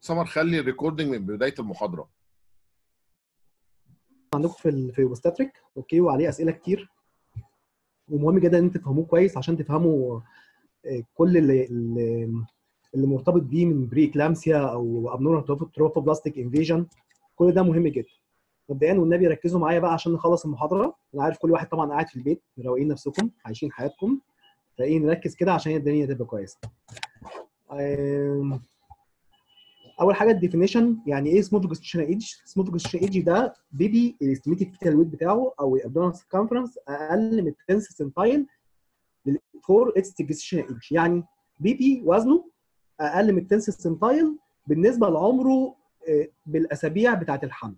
سمر خلي الريكوردنج من بدايه المحاضره عندكم في ال- في اوبستاتريك اوكي وعليه اسئله كتير ومهم جدا ان انتوا تفهموه كويس عشان تفهموا آه، كل اللي اللي اللي مرتبط بيه من بري كلامسيا او ابنورمال تروفوبلاستيك انفيجن كل ده مهم جدا مبدئيا والنبي ركزوا معايا بقى عشان نخلص المحاضره انا عارف كل واحد طبعا قاعد في البيت مروقين نفسكم عايشين حياتكم فايه نركز كده عشان الدنيا تبقى كويسه آم، اول حاجه الديفينيشن يعني ايه سموث جستيشن ايدج سموث جستيشن ايدج ده بيبي الاستيميتد فيتال ويت بتاعه او الابدومينال سيركمفرنس اقل من 10 سنتايل فور اتس جستيشن ايدج يعني بيبي وزنه اقل من 10 سنتايل بالنسبه لعمره آه، بالاسابيع بتاعه الحمل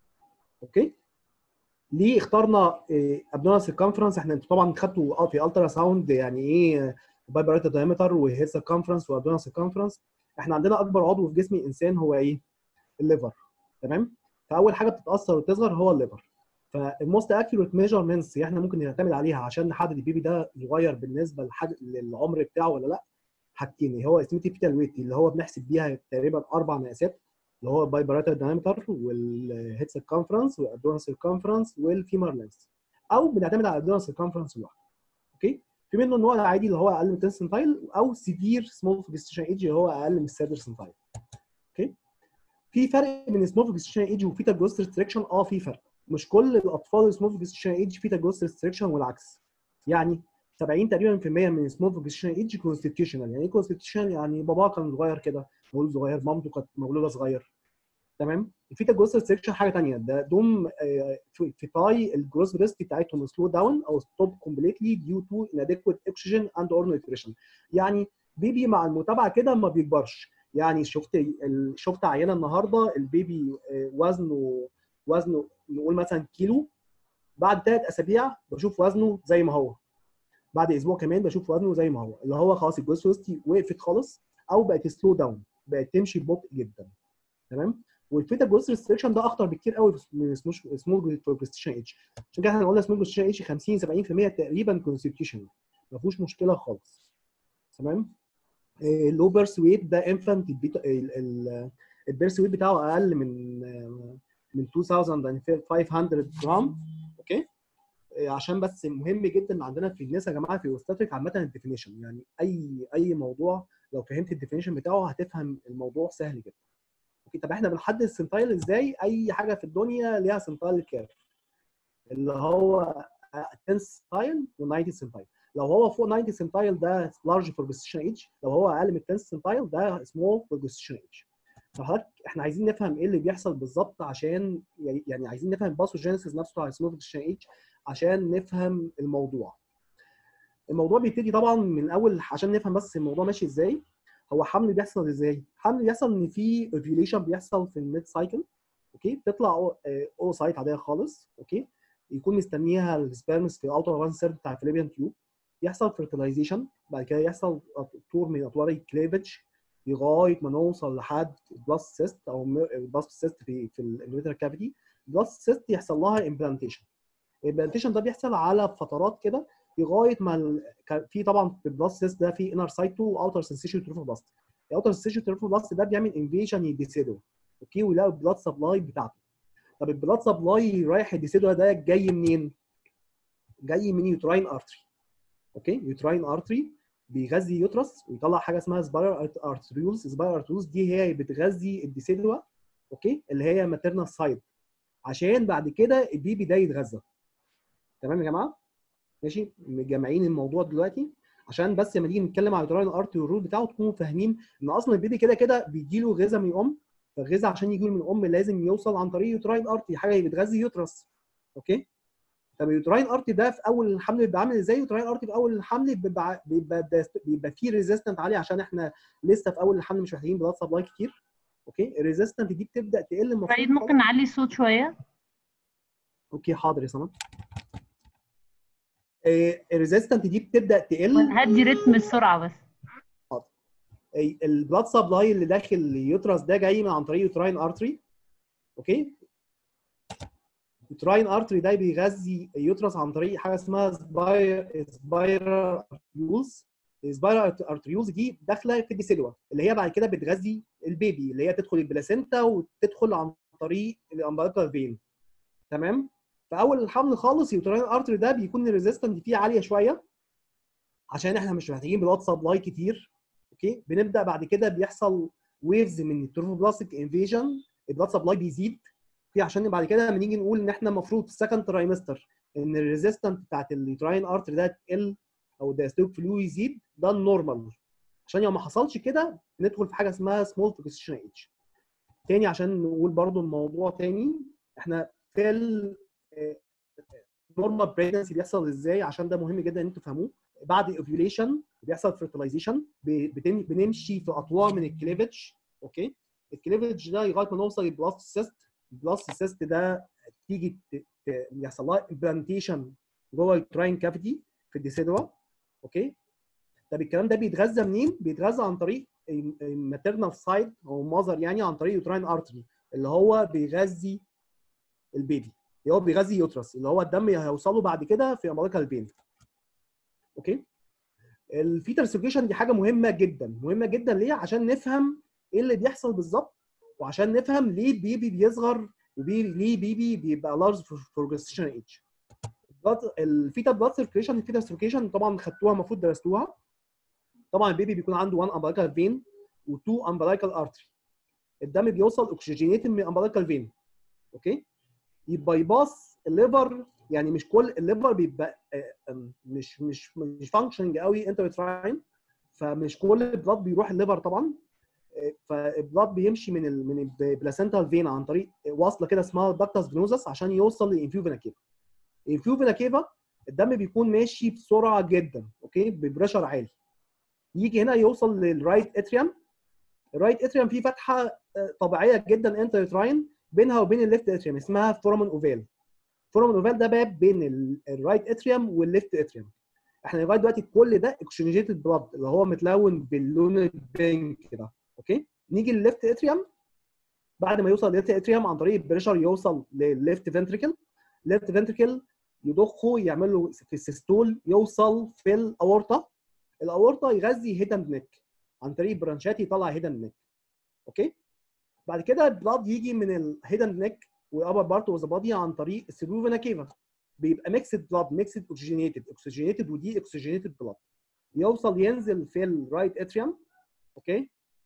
اوكي ليه اخترنا ابدومينال سيركمفرنس احنا انتوا طبعا خدتوا في الترا ساوند يعني ايه بايبريتا دايمتر وهيد سيركمفرنس وابدومينال سيركمفرنس احنا عندنا اكبر عضو في جسم الانسان هو ايه؟ الليفر تمام؟ فاول حاجه بتتاثر وتصغر هو الليفر فالموست اكيوريت ميجرمنتس احنا ممكن نعتمد عليها عشان نحدد البيبي ده صغير بالنسبه لحاج... للعمر بتاعه ولا لا حاجتين اللي هو استيميتد فيتال ويت اللي هو بنحسب بيها تقريبا اربع مقاسات اللي هو البايبريتا دايمتر والهيد سيركمفرنس والابدومينال سيركمفرنس والفيمر لينس او بنعتمد على الابدومينال سيركمفرنس لوحده اوكي في منه النوع العادي اللي هو اقل من 10 سنتايل او سيفير سمول جستيشن ايدج اللي هو اقل من 7 سنتايل اوكي في فرق بين سمول جستيشن ايدج وفيتا جروث ريستريكشن اه في فرق مش كل الاطفال سمول جستيشن ايدج فيتا جروث ريستريكشن والعكس يعني 70 تقريبا في المية من سمول جستيشن ايدج كونستيتيوشنال يعني ايه كونستيتيوشنال يعني باباه كان صغير كده مولود صغير مامته كانت مولوده صغير تمام الفيتا جروث ريستريكشن حاجه ثانيه ده دوم آه، في في تاي الجروث ريست بتاعتهم سلو داون او ستوب كومبليتلي ديو تو inadequate oxygen and or nutrition يعني بيبي مع المتابعه كده ما بيكبرش يعني شفت ال- شفت عينه النهارده البيبي آه، وزنه وزنه نقول مثلا كيلو بعد ثلاث اسابيع بشوف وزنه زي ما هو بعد اسبوع كمان بشوف وزنه زي ما هو اللي هو خلاص الجروث ريست وقفت خالص او بقت سلو داون بقت تمشي ببطء جدا تمام والفيتا جروث ريستريكشن ده اخطر بكتير قوي من سمول بروستيشن ايدج عشان كده احنا قلنا سمول بروستيشن ايدج 50 70% تقريبا كونستيتيوشن ما فيهوش مشكله خالص تمام اللو بيرث ويت ده انفانت البيرث ويت بتاعه اقل من آه، من 2500 جرام اوكي آه، عشان بس مهم جدا عندنا في الناس يا جماعه في اوستاتريك عامه الديفينيشن يعني اي اي موضوع لو فهمت الديفينيشن بتاعه هتفهم الموضوع سهل جدا اوكي طب احنا بنحدد السنتايل ازاي اي حاجه في الدنيا ليها سنتايل كام اللي هو 10 سنتايل و90 سنتايل لو هو فوق 90 سنتايل ده لارج فور بوزيشن ايدج لو هو اقل من 10 سنتايل ده سمول فور بوزيشن ايدج فحضرتك احنا عايزين نفهم ايه اللي بيحصل بالظبط عشان يعني يعني عايزين نفهم الباثوجينيسيس نفسه على سمول بوزيشن ايدج عشان نفهم الموضوع الموضوع بيبتدي طبعا من اول عشان نفهم بس الموضوع ماشي ازاي هو حمل بيحصل ازاي؟ حمل بيحصل ان في اوفيوليشن بيحصل في الميد سايكل اوكي بتطلع او سايت عاديه خالص اوكي يكون مستنيها السبيرمز في الاوتر وان سيرد بتاع الفليبيان تيوب يحصل فيرتلايزيشن بعد كده يحصل طور من اطوار الكليفج لغايه ما نوصل لحد بلس سيست او بلس سيست في في الانفيتر كافيتي بلس سيست يحصل لها امبلانتيشن الامبلانتيشن ده بيحصل على فترات كده لغايه ما ال... كان في طبعا في البلاست سيست ده في انر سايتو واوتر سنسيشن تروفوبلاست الاوتر سنسيشن تروفوبلاست ده بيعمل انفيجن يديسيدو اوكي ويلاقي البلاد سبلاي بتاعته طب البلاد سبلاي رايح الديسيدو ده جاي منين؟ جاي من يوتراين ارتري اوكي يوتراين ارتري بيغذي يوترس ويطلع حاجه اسمها سبايرال ارتريولز سبايرال ارتريولز دي هي بتغذي الديسيدوا اوكي اللي هي ماتيرنال سايد عشان بعد كده البيبي ده يتغذى تمام يا جماعه ماشي مجمعين الموضوع دلوقتي عشان بس لما نيجي نتكلم على اليوتراين ارتي والرول بتاعه تكونوا فاهمين ان اصلا البيبي كده كده بيجي له غذاء من الام فالغذاء عشان يجي له من الام لازم يوصل عن طريق يوتراين ارتي حاجه بتغذي يوترس اوكي طب اليوتراين ارتي ده في اول الحمل بيبقى عامل ازاي؟ اليوتراين ارتي في اول الحمل بيبقى بيبقى, بيبقى فيه ريزيستنت عليه عشان احنا لسه في اول الحمل مش محتاجين بلاد سبلاي كتير اوكي الريزيستنت دي بتبدا تقل المفروض فريد ممكن نعلي الصوت شوية اوكي حاضر يا سما الريزيستنت دي بتبدا تقل ونهدي رتم السرعة بس البلاد سبلاي اللي داخل اليوترس ده جاي من عن طريق يوتراين ارتري اوكي يوتراين ارتري ده بيغذي اليوترس عن طريق حاجه اسمها سبايرال ارتريولز السبايرال ارتريولز دي داخله في الديسيلوا اللي هي بعد كده بتغذي البيبي اللي هي تدخل البلاسينتا وتدخل عن طريق الامبريكال فين تمام فاول الحمل خالص يوتراين ارتري ده بيكون الريزيستنت فيه عاليه شويه عشان احنا مش محتاجين بلاد سبلاي كتير اوكي بنبدا بعد كده بيحصل ويفز من التروفوبلاستيك انفيجن البلاد سبلاي بيزيد اوكي عشان بعد كده لما نيجي نقول ان احنا المفروض في السكند ترايمستر ان الريزيستنت بتاعت اليوتراين ارتري ده تقل او الدايستوك فلو يزيد ده النورمال عشان لو ما حصلش كده ندخل في حاجه اسمها سمول فيكسيشن ايج تاني عشان نقول برضو الموضوع تاني احنا في النورمال بريجنسي بيحصل ازاي عشان ده مهم جدا ان انتوا تفهموه بعد الاوفيوليشن بيحصل فيرتلايزيشن بنمشي في اطوار من الكليفج اوكي الكليفج ده لغايه ما نوصل للبلاست سيست البلاست سيست ده تيجي يحصل لها امبلانتيشن جوه التراين كافيتي في الديسيدوا اوكي طب الكلام ده بيتغذى منين؟ بيتغذى عن طريق الماتيرنال سايد او ماذر يعني عن طريق يوتراين ارتري اللي هو بيغذي البيبي اللي هو بيغذي يوترس اللي هو الدم هيوصله بعد كده في امريكا البين اوكي الفيتال سيركيشن دي حاجه مهمه جدا مهمه جدا ليه عشان نفهم ايه اللي بيحصل بالظبط وعشان نفهم ليه بيبي بيصغر وليه بيبي بيبقى لارج بروجريشن ايج الفيتا بلاد سيركيشن الفيتا سيركيشن طبعا خدتوها المفروض درستوها طبعا البيبي بيكون عنده 1 امبريكال فين و2 امبريكال ارتري الدم بيوصل اوكسجينيتد من امبريكال فين اوكي يبقى يباص الليفر يعني مش كل الليفر بيبقى مش مش مش فانكشنج قوي انت بتراين فمش كل البلاد بيروح الليفر طبعا فالبلاد بيمشي من ال من البلاسنتال فين عن طريق واصله كده اسمها داكتاس فينوزس عشان يوصل للانفيوفينا كيفا الانفيوفينا كيفا الدم بيكون ماشي بسرعه جدا اوكي ببريشر عالي يجي هنا يوصل للرايت اتريوم الرايت اتريوم فيه فتحه طبيعيه جدا انت يوتراين بينها وبين الليفت اتريوم اسمها فورمن اوفال فورمن اوفال ده باب بين الرايت اتريوم والليفت اتريوم احنا لغايه دلوقتي كل ده اكسجينيتد بلاد اللي هو متلون باللون البينك كده اوكي نيجي للليفت اتريوم بعد ما يوصل للليفت اتريوم عن طريق البريشر يوصل للليفت فنتريكل ليفت فنتريكل يضخه يعمل له في السيستول يوصل في الاورطه الاورطه يغذي هيدن نيك عن طريق برانشات يطلع هيدن نيك اوكي بعد كده البلاد يجي من الهيدن نيك والابر بارت اوف ذا بادي عن طريق السيروفينا كيفا بيبقى ميكسد بلاد ميكسد اوكسجينيتد اوكسجينيتد ودي اوكسجينيتد بلاد يوصل ينزل في الرايت اتريوم اوكي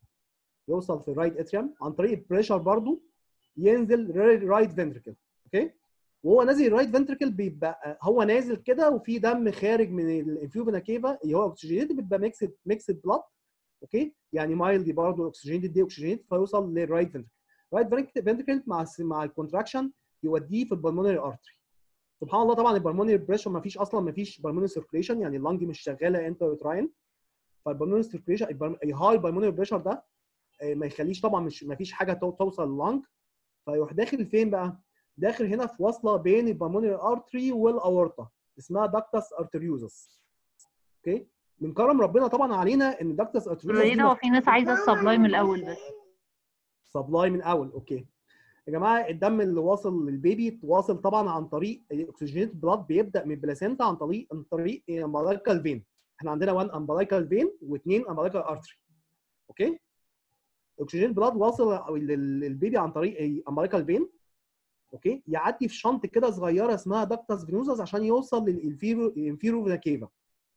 يوصل في الرايت اتريوم عن طريق البريشر برضو ينزل رايت فنتركل اوكي وهو نازل الرايت فنتركل بيبقى هو نازل كده وفي دم خارج من الانفيوفينا كيفا اللي هو اوكسجينيتد بيبقى ميكسد ميكسد بلاد اوكي يعني مايلدي برضه اوكسجينيتد دي اوكسجينيتد فيوصل للرايت فنتركل رايت فنتركل مع مع الكونتراكشن يوديه في البلمونري ارتري سبحان الله طبعا البلمونري بريشر ما فيش اصلا ما فيش بالمونري سيركيليشن يعني اللنج مش شغاله انت وتراين فالبلمونري سيركيليشن الهاي بالمونري بريشر ده ما يخليش طبعا مش ما فيش حاجه توصل لللنج فيروح داخل فين بقى؟ داخل هنا في وصله بين البلمونري ارتري والاورطه اسمها داكتاس ارتريوزس اوكي من كرم ربنا طبعا علينا ان داكتاس ارتريوزس ايه هو في ناس عايزه السبلاي من الاول بس سبلاي من اول اوكي يا جماعه الدم اللي واصل للبيبي واصل طبعا عن طريق الاكسجينيت بلاد بيبدا من البلاسينتا عن طريق عن طريق امبلايكال فين احنا عندنا 1 امبلايكال فين واثنين امبلايكال ارتري اوكي الاكسجين بلاد واصل للبيبي عن طريق امبلايكال فين اوكي يعدي في شنط كده صغيره اسمها داكتاس فينوزس عشان يوصل للانفيرو فينا كيفا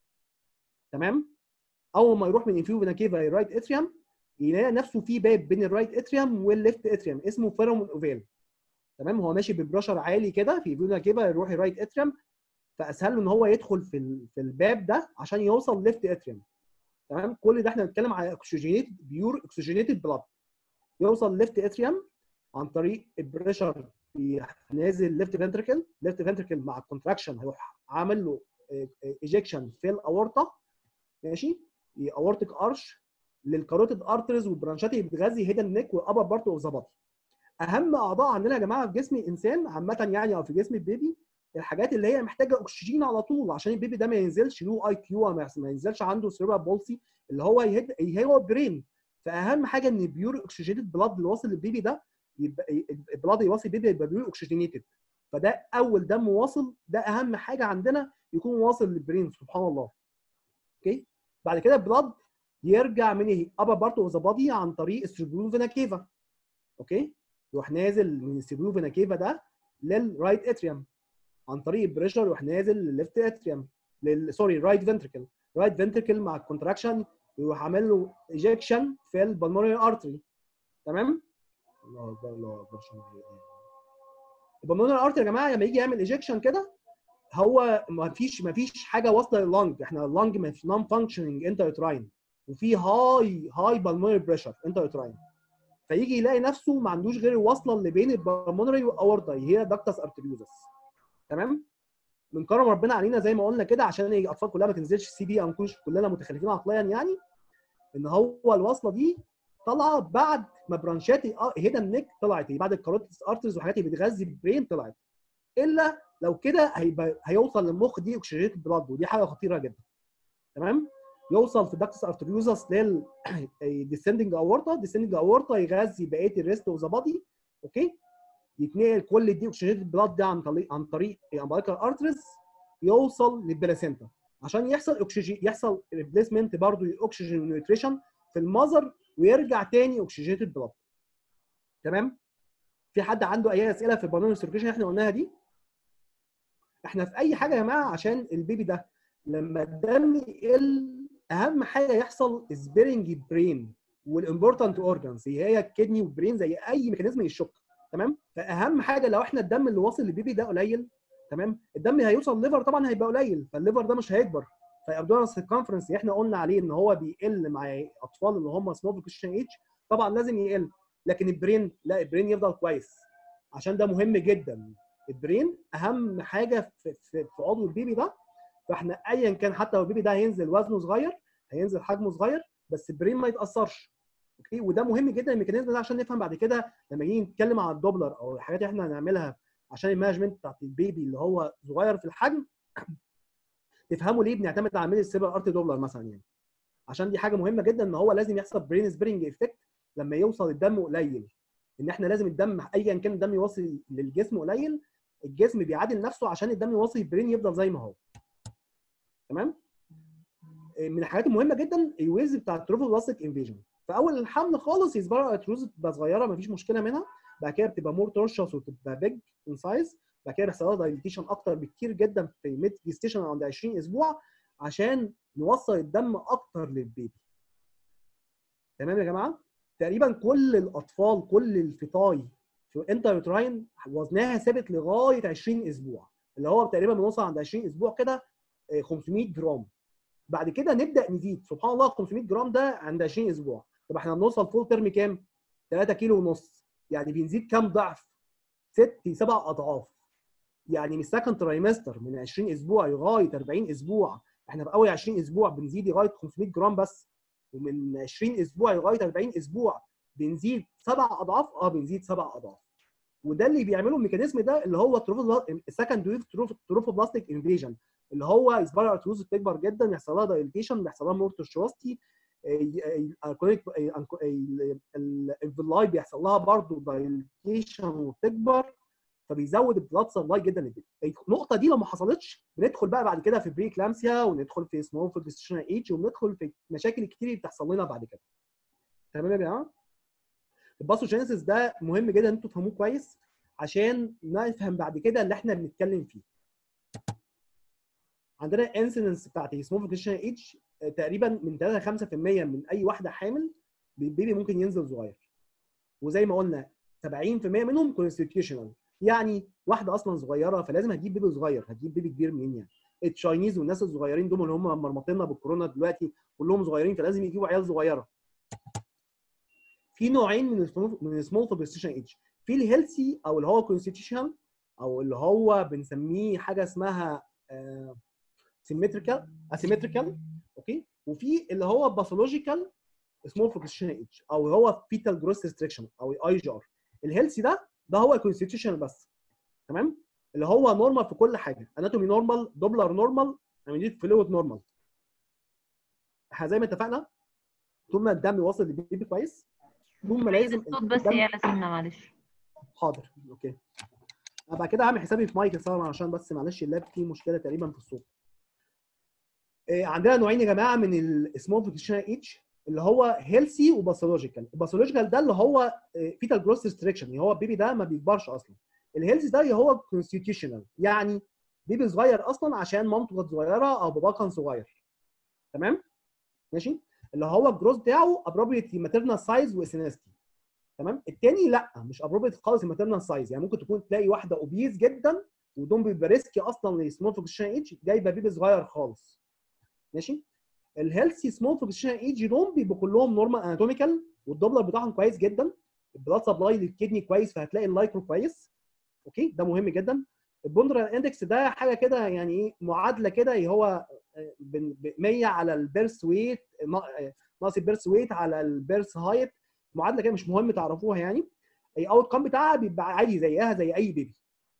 تمام اول ما يروح من انفيرو فينا كيفا للرايت اتريوم يلاقي نفسه في باب بين الرايت اتريوم والليفت اتريوم اسمه فيرومون اوفال تمام هو ماشي ببرشر عالي كده في فينا كيفا يروح الرايت اتريوم فاسهل له ان هو يدخل في في الباب ده عشان يوصل ليفت اتريوم تمام كل ده احنا بنتكلم على اكسجينيت بيور اكسجينيتد بلاد يوصل ليفت اتريوم عن طريق البريشر نازل ليفت فنتركل ليفت فنتركل مع الكونتراكشن هيروح عامل له ايجكشن في الاورطه ماشي اورتيك ارش للكاروتيد ارترز والبرانشات اللي بتغذي هيدن نيك والابر بارت اوف ذا بادي اهم اعضاء عندنا يا جماعه في جسم الانسان عامه يعني او في جسم البيبي الحاجات اللي هي محتاجه اكسجين على طول عشان البيبي ده ما ينزلش له اي كيو ما ينزلش عنده سيربرال بولسي اللي هو يهد هو برين فاهم حاجه ان بيور اوكسجينيتد بلاد اللي واصل للبيبي ده يبقى البلاد يواصل البيبي يبقى بيور اوكسجينيتد فده اول دم واصل ده اهم حاجه عندنا يكون واصل للبرين سبحان الله اوكي بعد كده البلاد يرجع من الابر بارت اوف ذا بادي عن طريق السيربرو فينا كيفا اوكي يروح نازل من السيربرو فينا كيفا ده للرايت اتريوم عن طريق البريشر يروح نازل للليفت اتريوم لل سوري رايت فنتركل رايت فنتركل مع الكونتراكشن يروح عامل له ايجكشن في البلمونري ارتري تمام الله اكبر الله اكبر عشان البلمونري ارتري يا جماعه لما يجي يعمل ايجكشن كده هو ما فيش ما فيش حاجه واصله لللنج احنا اللنج ما في نون فانكشننج انترتراين وفي هاي هاي بالمونري بريشر انترتراين فيجي يلاقي نفسه ما عندوش غير الوصله اللي بين البلمونري والاورتا هي داكتس ارتريوزس تمام من كرم ربنا علينا زي ما قلنا كده عشان الاطفال كلها ما تنزلش سي بي او نكونش كلنا متخلفين عقليا يعني ان هو الوصله دي طالعه بعد ما برانشات هيدا النك طلعت بعد الكاروتس ارترز وحاجات اللي بتغذي البرين طلعت الا لو كده هيبقى هيوصل للمخ دي اوكسجينيت بلاد ودي حاجه خطيره جدا تمام يوصل في داكتس ارتريوزس لل ديسندنج اورتا ديسندنج اورتا يغذي بقيه الريست اوف ذا بادي اوكي يتنقل كل دي اوكسجينيت بلاد ده عن طريق عن طريق امباريكال ارترز يوصل للبلاسينتا عشان يحصل اكسجين يحصل ريبليسمنت برضه الاكسجين نيوتريشن في المذر ويرجع تاني اوكسجينيت بلاد تمام في حد عنده اي اسئله في البالون سيركيشن احنا قلناها دي احنا في اي حاجه يا جماعه عشان البيبي ده لما الدم يقل اهم حاجه يحصل سبيرنج برين والامبورتنت اورجانز هي الكدني والبرين زي اي ميكانيزم يشك تمام فاهم حاجه لو احنا الدم اللي واصل للبيبي ده قليل تمام الدم هيوصل الليفر طبعا هيبقى قليل فالليفر ده مش هيكبر فالابدونال سيركمفرنس اللي احنا قلنا عليه ان هو بيقل مع اطفال اللي هم سمول كريستيان ايج طبعا لازم يقل لكن البرين لا البرين يفضل كويس عشان ده مهم جدا البرين اهم حاجه في, في, في عضو البيبي ده فاحنا ايا كان حتى لو البيبي ده هينزل وزنه صغير هينزل حجمه صغير بس البرين ما يتاثرش اوكي وده مهم جدا الميكانيزم ده عشان نفهم بعد كده لما نيجي نتكلم عن الدوبلر او الحاجات اللي احنا هنعملها عشان المانجمنت بتاعت البيبي اللي هو صغير في الحجم تفهموا ليه بنعتمد على عمليه السيبر ارت دوبلر مثلا يعني عشان دي حاجه مهمه جدا ان هو لازم يحصل برين سبرينج افكت لما يوصل الدم قليل ان احنا لازم الدم ايا كان الدم يوصل للجسم قليل الجسم بيعادل نفسه عشان الدم يوصل البرين يفضل زي ما هو تمام من الحاجات المهمه جدا الويز بتاع التروفوبلاستيك انفيجن في اول الحمل خالص يسبرا اتروز بتبقى صغيره مفيش مشكله منها بعد كده بتبقى مور تورشس وتبقى بيج ان سايز بعد كده بيحصل لها دايليتيشن اكتر بكتير جدا في ميد جيستيشن عند 20 اسبوع عشان نوصل الدم اكتر للبيبي تمام يا جماعه تقريبا كل الاطفال كل الفطاي في انترتراين وزنها ثابت لغايه 20 اسبوع اللي هو تقريبا بنوصل عند 20 اسبوع كده 500 جرام بعد كده نبدا نزيد سبحان الله 500 جرام ده عند 20 اسبوع طب احنا بنوصل فول ترم كام 3 كيلو ونص يعني بنزيد كام ضعف ست سبع اضعاف يعني من السكند ترايمستر من 20 اسبوع لغايه 40 اسبوع احنا في اول 20 اسبوع بنزيد لغايه 500 جرام بس ومن 20 اسبوع لغايه 40 اسبوع بنزيد سبع اضعاف اه بنزيد سبع اضعاف وده اللي بيعمله الميكانيزم ده اللي هو السكند ويف تروفوبلاستيك انفيجن اللي هو اسبارا ارتروز بتكبر جدا يحصل لها دايليتيشن بيحصل لها مورتوشواستي الفيلاي بيحصل لها برضه دايليتيشن وبتكبر فبيزود البلاد سبلاي جدا للبيبي النقطه دي لو ما حصلتش بندخل بقى بعد كده في بري كلامسيا وندخل في سمول فيجستيشن ايج وبندخل في مشاكل كتير اللي بتحصل لنا بعد كده تمام يا جماعه الباثوجينيسيس ده مهم جدا ان انتوا تفهموه كويس عشان نفهم بعد كده اللي احنا بنتكلم فيه عندنا انسيدنس بتاعت السمول فيجستيشن ايج تقريبا من 3 ل 5% من اي واحده حامل البيبي ممكن ينزل صغير وزي ما قلنا 70% منهم كونستيتيوشنال يعني واحده اصلا صغيره فلازم هتجيب بيبي صغير هتجيب بيبي كبير منين يعني التشاينيز والناس الصغيرين دول اللي هم مرمطينا بالكورونا دلوقتي كلهم صغيرين فلازم يجيبوا عيال صغيره في نوعين من السمول من السمول فوبستيشن ايج في الهيلثي او اللي هو كونستيتيوشنال او اللي هو بنسميه حاجه اسمها سيمتريكال اسيمتريكال اوكي وفي اللي هو باثولوجيكال سمول فوبستيشن ايج او هو فيتال جروث ريستريكشن او اي جي ار الهيلثي ده ده هو كونستيتيوشنال بس تمام اللي هو نورمال في كل حاجه اناتومي نورمال دوبلر نورمال عمليه فلويد نورمال احنا زي ما اتفقنا طول ما الدم واصل للبيبي كويس طول ما لازم الصوت بس يا لازمنا معلش حاضر اوكي انا بعد كده هعمل حسابي في مايك طبعا عشان بس معلش اللاب فيه مشكله تقريبا في الصوت آه، عندنا نوعين يا جماعه من السمول فيكشنال ايج اللي هو هيلثي وباثولوجيكال الباثولوجيكال ده اللي هو فيتال جروث ريستريكشن يعني هو البيبي ده ما بيكبرش اصلا الهيلثي ده اللي هو كونستيتيوشنال يعني بيبي صغير اصلا عشان مامته كانت صغيره او باباه كان صغير تمام ماشي اللي هو الجروث بتاعه ابروبريت ماتيرنال سايز واسينستي تمام التاني لا مش ابروبريت خالص الماتيرنال سايز يعني ممكن تكون تلاقي واحده اوبيز جدا ودول بيبقى ريسكي اصلا لسمول فيكشن ايج جايبه بيبي صغير خالص ماشي الهيلثي سمول فيكشن ايج دول بيبقوا كلهم نورمال اناتوميكال والدوبلر بتاعهم كويس جدا البلاد سبلاي للكدني كويس فهتلاقي اللايكرو كويس اوكي ده مهم جدا البوندرال اندكس ده حاجه كده يعني ايه معادله كده هو آه، بن- ب 100 على البيرث ويت ناقص البيرث ويت على البيرث هايت معادله كده مش مهم تعرفوها يعني الاوت كام بتاعها بيبقى عادي زيها زي اي بيبي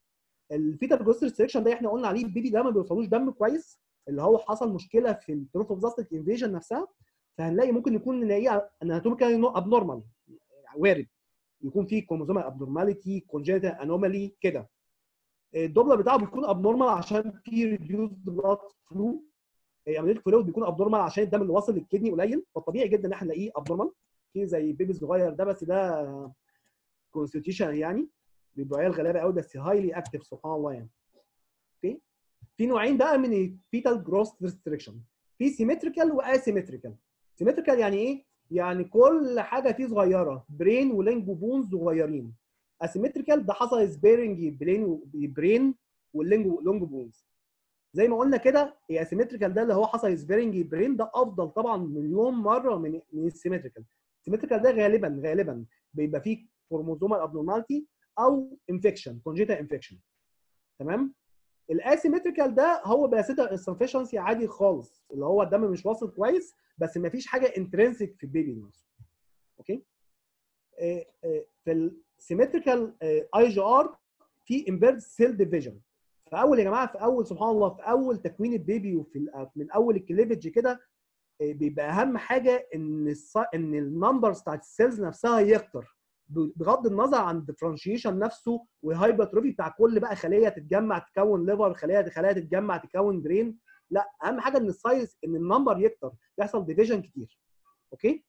الفيتال جروث ريستريكشن ده احنا قلنا عليه البيبي ده ما بيوصلوش دم كويس اللي هو حصل مشكله في التروفوبلاستيك انفيجن نفسها فهنلاقي ممكن يكون نلاقيه اناتوميكال ابنورمال وارد يكون فيه كروموزومال ابنورماليتي كونجنتال انومالي كده الدوبلر بتاعه بيكون ابنورمال عشان في ريديوس بلاد فلو عمليه الفلويد بيكون ابنورمال عشان الدم اللي واصل للكدني قليل فطبيعي جدا ان احنا نلاقيه ابنورمال في زي بيبي صغير ده بس ده كونستيتيوشن يعني بيبقوا عيال غلابه قوي بس هايلي اكتف سبحان الله يعني اوكي في نوعين بقى من الفيتال جروث ريستريكشن في سيمتريكال واسيمتريكال سيمتريكال يعني ايه يعني كل حاجه فيه صغيره برين ولينج وبونز صغيرين اسيمتريكال ده حصل سبيرنج برين برين واللينج لونج بونز زي ما قلنا كده الاسيمتريكال ده اللي هو حصل سبيرنج برين ده افضل طبعا مليون مره من من السيمتريكال السيمتريكال ده غالبا غالبا بيبقى فيه كروموزومال ابنورمالتي او انفكشن كونجيتال انفكشن تمام الاسيمتريكال ده هو باسيتا انسفشنسي عادي خالص اللي هو الدم مش واصل كويس بس ما فيش حاجه انترنسك في البيبي نفسه اوكي آه، آه، في السيمتريكال اي جي ار في امبيرد سيل ديفيجن في اول يا جماعه في اول سبحان الله في اول تكوين البيبي وفي ال- من اول الكليفج كده آه، بيبقى اهم حاجه ان الص... ان النمبرز بتاعت السيلز نفسها يكتر ب- بغض النظر عن الديفرنشيشن نفسه والهايبرتروفي بتاع كل بقى خليه تتجمع تكون ليفر خليه خليه تتجمع تكون برين لا اهم حاجه ان السايز ان النمبر يكتر يحصل ديفيجن كتير اوكي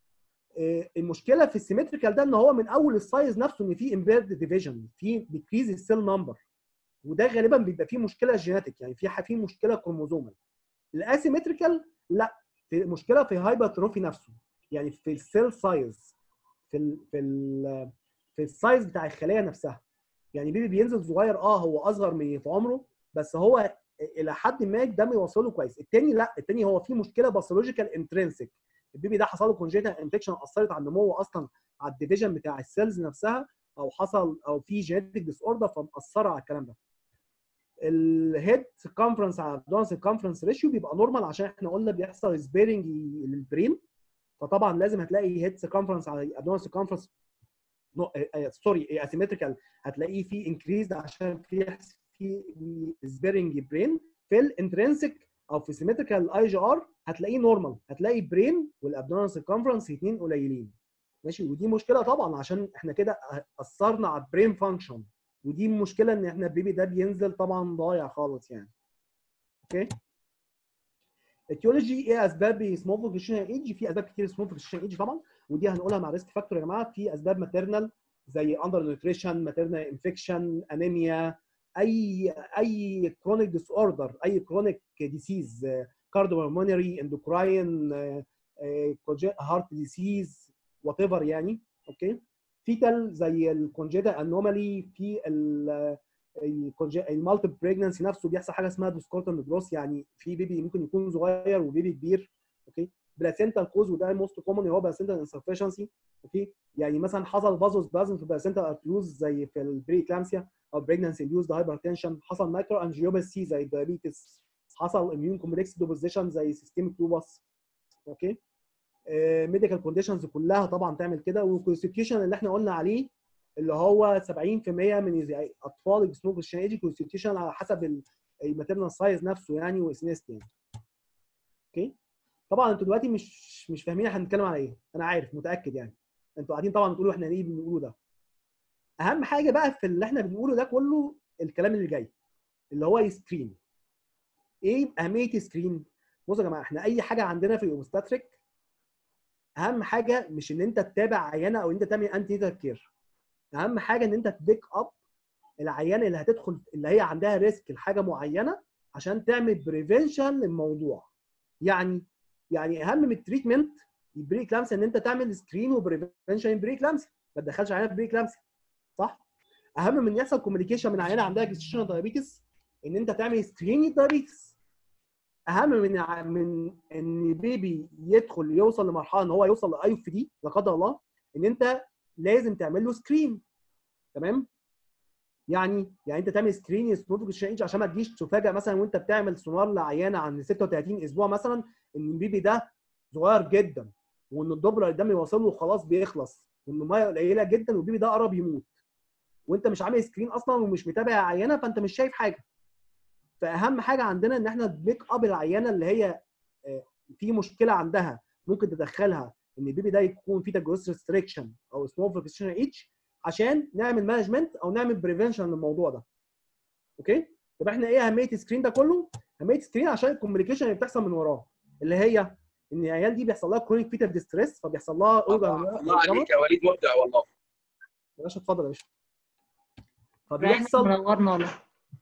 آه، المشكله في السيمتريكال ده ان هو من اول السايز نفسه ان في امبيرد ديفيجن في ديكريز السيل نمبر وده غالبا بيبقى فيه مشكله جينيتك يعني في في مشكله كروموزومال الاسيمتريكال لا في مشكله في هايبرتروفي نفسه يعني في السيل سايز في ال في ال في السايز بتاع الخليه نفسها يعني بيبي بينزل صغير اه هو اصغر من في عمره بس هو الى حد ما الدم يوصله كويس التاني لا التاني هو في مشكله باثولوجيكال انترنسك البيبي ده حصل له كونجيتال انفكشن اثرت على النمو اصلا على الديفيجن بتاع السيلز نفسها او حصل او في جينيتك ديس اوردر فمأثره على الكلام ده الهيد سيركمفرنس على الابدومين سيركمفرنس ريشيو بيبقى نورمال عشان احنا قلنا بيحصل سبيرنج للبرين فطبعا لازم هتلاقي هيد سيركمفرنس على الابدومين سيركمفرنس سوري اسيمتريكال هتلاقيه في انكريز عشان في في سبيرنج برين في الانترنسك او في سيمتريكال اي جي ار هتلاقيه نورمال هتلاقي برين والابدومين سيركمفرنس الاثنين قليلين ماشي ودي مشكله طبعا عشان احنا كده اثرنا على البرين فانكشن ودي مشكله ان احنا البيبي ده بينزل طبعا ضايع خالص يعني اوكي اتيولوجي ايه اسباب سمول فيكشن ايج في اسباب كتير سمول فيكشن ايج طبعا ودي هنقولها مع ريسك فاكتور يا جماعه في اسباب ماتيرنال زي اندر نيوتريشن ماتيرنال انفكشن انيميا اي اي كرونيك ديس اوردر اي كرونيك ديسيز كارديومونري اندوكراين هارت ديسيز وات ايفر يعني اوكي فيتال زي الكونجيتا انومالي في المالتي بريجنسي نفسه بيحصل حاجه اسمها ديسكورتن جروس يعني في بيبي ممكن يكون صغير وبيبي كبير اوكي بلاسينتال كوز وده الموست كومن هو بلاسينتال انسفشنسي اوكي يعني مثلا حصل فازوس بازم في بلاسينتال ارتيوز زي في البري كلامسيا او بريجنسي انديوز هايبرتنشن حصل مايكرو انجيوباسي زي الدايابيتس حصل اميون كومبلكس دوبوزيشن زي سيستميك لوبس اوكي ميديكال كونديشنز كلها طبعا تعمل كده والكونستيتيوشن اللي احنا قلنا عليه اللي هو 70% من اطفال الجسمهم الشنائجي كونستيتيوشن على حسب الماتيرنال سايز نفسه يعني واسنست يعني اوكي طبعا انتوا دلوقتي مش مش فاهمين احنا بنتكلم على ايه انا عارف متاكد يعني انتوا قاعدين طبعا بتقولوا احنا ليه بنقوله ده اهم حاجه بقى في اللي احنا بنقوله ده كله الكلام اللي جاي اللي هو سكرين ايه اهميه سكرين بصوا يا جماعه احنا اي حاجه عندنا في الاوبستاتريك اهم حاجه مش ان انت تتابع عيانه او انت تعمل انتي نيتال كير اهم حاجه ان انت تبيك اب العيانه اللي هتدخل اللي هي عندها ريسك لحاجه معينه عشان تعمل بريفنشن للموضوع يعني يعني اهم من التريتمنت البريك لامس ان انت تعمل سكرين وبريفنشن بريك لامس ما تدخلش عيانه في بريك لامس صح اهم من يحصل كوميونيكيشن من عيانه عندها جستيشنال دايابيتس ان انت تعمل سكرين دايابيتس اهم من ع- من ان بيبي يدخل يوصل لمرحله ان هو يوصل لاي اف دي لا قدر الله ان انت لازم تعمل له سكرين تمام يعني يعني انت تعمل سكرين سنوفيك عشان ما تجيش تفاجئ مثلا وانت بتعمل سونار لعيانه عن 36 اسبوع مثلا ان البيبي ده صغير جدا وان الدوبلر الدم يوصل له وخلاص بيخلص وان الميه قليله جدا والبيبي ده قرب يموت وانت مش عامل سكرين اصلا ومش متابع عينه فانت مش شايف حاجه فاهم حاجه عندنا ان احنا بيك اب العيانه اللي هي آه، في مشكله عندها ممكن تدخلها ان البيبي ده يكون فيه تجوز ريستريكشن او سمول فيكشن اتش عشان نعمل مانجمنت او نعمل بريفنشن للموضوع ده اوكي طب احنا ايه اهميه السكرين ده كله اهميه السكرين عشان الكوميونيكيشن اللي بتحصل من وراه اللي هي ان العيال دي بيحصل لها كرونيك فيتال ديستريس فبيحصل لها الله الله عليك يا وليد مبدع والله يا باشا اتفضل يا باشا رايح فبيحصل منورنا والله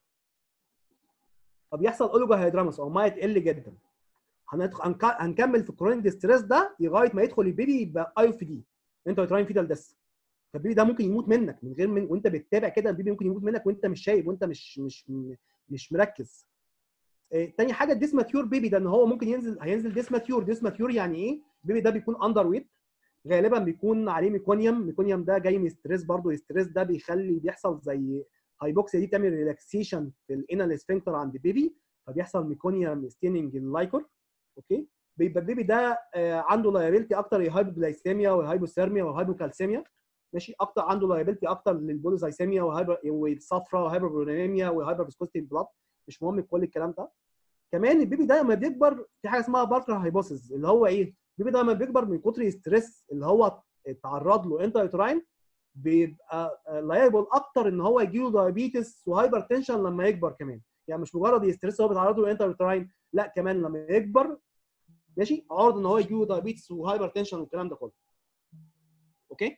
فبيحصل اوليجو هيدرامس او ميه تقل جدا هندخ- هنك- هنكمل في الكرونيك ديستريس ده لغايه ما يدخل البيبي يبقى اي اف دي انت يوتراين فيتال ديس فالبيبي ده ممكن يموت منك من غير من وانت بتتابع كده البيبي ممكن يموت منك وانت مش شايف وانت مش مش مش مركز إيه، تاني حاجه الديسماتيور بيبي ده ان هو ممكن ينزل هينزل ديسماتيور ديسماتيور يعني ايه البيبي ده بيكون اندر ويت غالبا بيكون عليه ميكونيوم ميكونيوم ده جاي من ستريس برضه الستريس ده بيخلي بيحصل زي هايبوكسيا دي تعمل ريلاكسيشن في الانال سفنكتر عند البيبي فبيحصل ميكونيوم ستيننج اللايكور اوكي بيبقى البيبي ده آه، عنده لايبيلتي اكتر للهايبوجلايسيميا والهايبوثيرميا والهايبوكالسيميا ماشي اكتر عنده لايبيلتي اكتر للبوليزايسيميا وهايبر والصفرة وهايبربرونيميا وهايبر فيسكوستي بلاد مش مهم كل الكلام ده كمان البيبي ده لما بيكبر في حاجه اسمها باركر هايبوسيس اللي هو ايه البيبي ده لما بيكبر من كتر الستريس اللي هو اتعرض له انت يوتراين بيبقى لايبل اكتر ان هو يجي له دايابيتس وهايبر تنشن لما يكبر كمان يعني مش مجرد الستريس هو بيتعرض له انت يوتراين لا كمان لما يكبر ماشي عرض ان هو يجي له دايابيتس وهايبر تنشن والكلام ده كله اوكي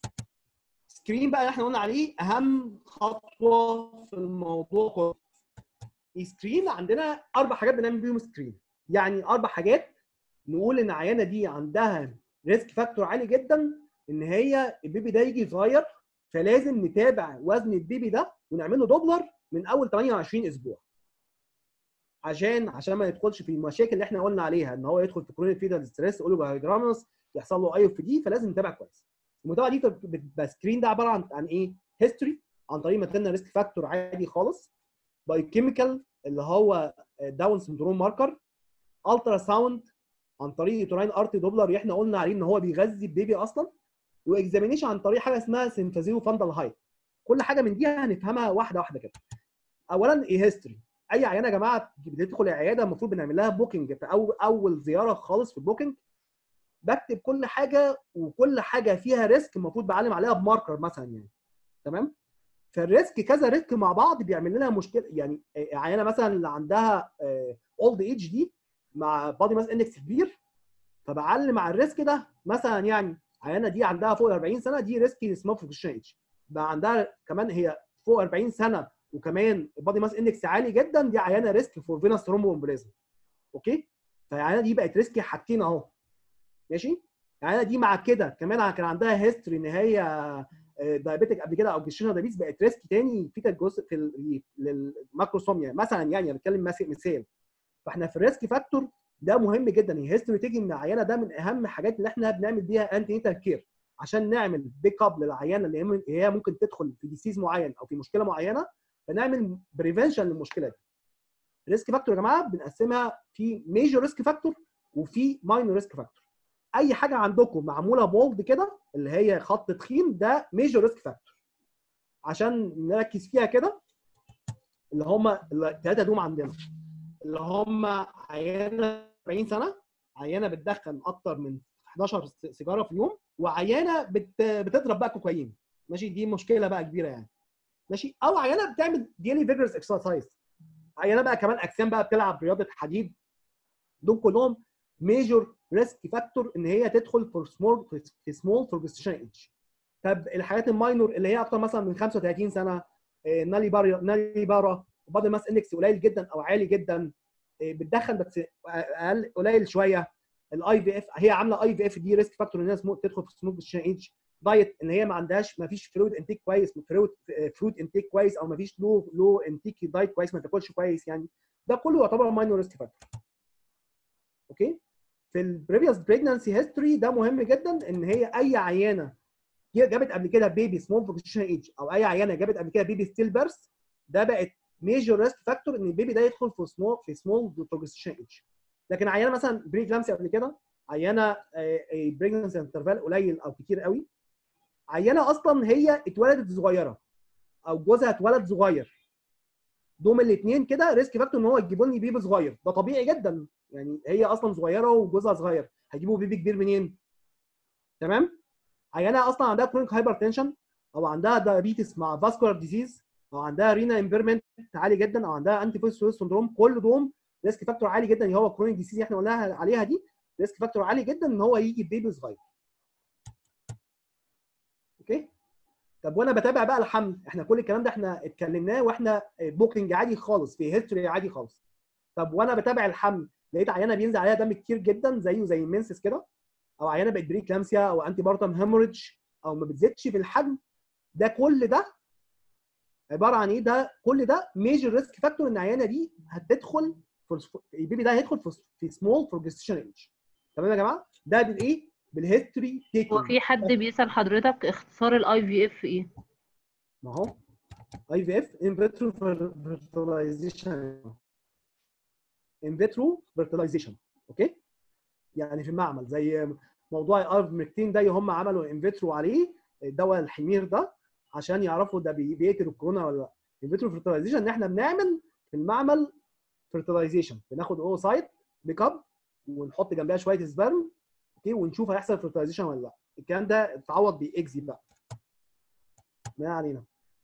سكرين بقى اللي احنا قلنا عليه اهم خطوه في الموضوع كله السكرين عندنا اربع حاجات بنعمل بيهم سكرين يعني اربع حاجات نقول ان العيانه دي عندها ريسك فاكتور عالي جدا ان هي البيبي ده يجي صغير فلازم نتابع وزن البيبي ده ونعمل له دوبلر من اول 28 اسبوع عشان عشان ما يدخلش في المشاكل اللي احنا قلنا عليها ان هو يدخل في كرونيك فيتال ستريس اوليجو هيدرامس يحصل له اي اف دي فلازم نتابع كويس المتابعه دي بتبقى سكرين ده عباره عن عن ايه هيستوري عن طريق ماتيرنال ريسك فاكتور عادي خالص بايوكيميكال اللي هو داون سندروم ماركر الترا ساوند عن طريق يوتراين ارتي دوبلر احنا قلنا عليه ان هو بيغذي البيبي اصلا واكزامينيشن عن طريق حاجه اسمها سيمفازيو فاندال هايت كل حاجه من دي هنفهمها واحده واحده كده اولا ايه هيستوري اي عيانه يا جماعه بتدخل العياده المفروض بنعمل لها بوكينج في اول اول زياره خالص في البوكينج بكتب كل حاجه وكل حاجه فيها ريسك المفروض بعلم عليها بماركر مثلا يعني تمام فالريسك كذا ريسك مع بعض بيعمل لنا مشكله يعني عيانه مثلا اللي عندها اولد ايج دي مع بادي ماس اندكس كبير فبعلم على الريسك ده مثلا يعني عيانه دي عندها فوق 40 سنه دي ريسك اسمها فوكشن ايج بقى عندها كمان هي فوق 40 سنه وكمان البادي ماس اندكس عالي جدا دي عيانه ريسك فور فينس ثرومبو امبريزم اوكي فالعيانه دي بقت ريسك حاجتين اهو ماشي العيانه دي مع كده كمان كان عندها هيستوري ان هي دايابيتك قبل كده او جيشنال دايابيتس بقت ريسك تاني في جزء في للماكروسوميا مثلا يعني انا بتكلم مثال فاحنا في الريسك فاكتور ده مهم جدا الهيستوري تيجي من العيانه ده من اهم الحاجات اللي احنا بنعمل بيها انتي نيتال كير عشان نعمل بيك اب للعيانه اللي هي ممكن تدخل في ديسيز معين او في مشكله معينه فنعمل بريفنشن للمشكله دي الريسك فاكتور يا جماعه بنقسمها في ميجور ريسك فاكتور وفي ماينور ريسك فاكتور اي حاجه عندكم معموله بولد كده اللي هي خط تخين ده ميجور ريسك فاكتور عشان نركز فيها كده اللي هم الثلاثه دوم عندنا اللي هم عيانه 40 سنه عيانه بتدخن اكتر من 11 سيجاره في اليوم وعيانه بت... بتضرب بقى كوكايين ماشي دي مشكله بقى كبيره يعني ماشي او عيانه بتعمل ديلي فيجرس اكسرسايز عيانه بقى كمان اجسام بقى بتلعب رياضه حديد دول كلهم ميجور ريسك فاكتور ان هي تدخل في سمول في سمول بروجستيشن ايج طب الحاجات الماينور اللي هي اكتر مثلا من 35 سنه آه، نالي بارا نالي بارا وبادي ماس اندكس قليل جدا او عالي جدا آه، بتدخن بس اقل قليل شويه الاي في اف هي عامله اي في اف دي ريسك فاكتور ان هي سمو- تدخل في سمول بروجستيشن ايج دايت ان هي ما عندهاش ما فيش فلويد انتيك كويس فروت فروت انتيك كويس او ما فيش لو لو انتيك دايت كويس ما تاكلش كويس يعني ده كله يعتبر ماينور ريسك فاكتور اوكي في البريفيوس بريجنانسي هيستوري ده مهم جدا ان هي اي عيانه جابت قبل كده بيبي سمول بروجستيشن ايج او اي عيانه جابت قبل كده بيبي ستيل بيرث ده بقت ميجور ريسك فاكتور ان البيبي ده يدخل في سمول في سمول بروجستيشن ايج لكن عيانه مثلا بري كلامسي قبل كده عيانه بريجنانسي انترفال قليل او كتير قوي عيانه اصلا هي اتولدت صغيره او جوزها اتولد صغير دوم الاثنين كده ريسك فاكتور ان هو يجيبوا لي بيبي صغير ده طبيعي جدا يعني هي اصلا صغيره وجوزها صغير هيجيبوا بيبي كبير منين تمام عيانه اصلا عندها كرونيك هايبر تنشن او عندها دايابيتس مع فاسكولار ديزيز او عندها رينا امبيرمنت عالي جدا او عندها انتي فوسفورس سندروم كل دوم ريسك فاكتور عالي جدا اللي هو كرونيك ديزيز اللي احنا قلناها عليها دي ريسك فاكتور عالي جدا ان هو يجي بيبي صغير اوكي طب وانا بتابع بقى الحمل احنا كل الكلام ده احنا اتكلمناه واحنا بوكينج عادي خالص في هيستوري عادي خالص طب وانا بتابع الحمل لقيت عيانه بينزل عليها دم كتير جدا زيه زي المنسس كده او عيانه بقت بري كلامسيا او انتي بارتم هيموريدج او ما بتزيدش في الحجم ده كل ده عباره عن ايه ده كل ده ميجر ريسك فاكتور ان العيانه دي هتدخل في البيبي ده هيدخل في في سمول بروجستيشن ايج تمام يا جماعه ده بالايه بالهيستوري هو تيكينج في حد بيسأل حضرتك اختصار الاي في اف ايه؟ ما هو اي في اف ان فيترو فيرتلايزيشن ان فيترو فيرتلايزيشن اوكي يعني في المعمل زي موضوع الارفمكتين ده هم عملوا ان فيترو عليه دواء الحمير ده عشان يعرفوا ده بي- بيقتل الكورونا ولا لا ان فيترو فيرتلايزيشن ان احنا بنعمل في المعمل فيرتلايزيشن بناخد اوسايت بيك اب ونحط جنبها شويه سبرم اوكي ونشوف هيحصل فيرتلايزيشن ولا لا الكلام ده اتعوض باكزي بقى ما علينا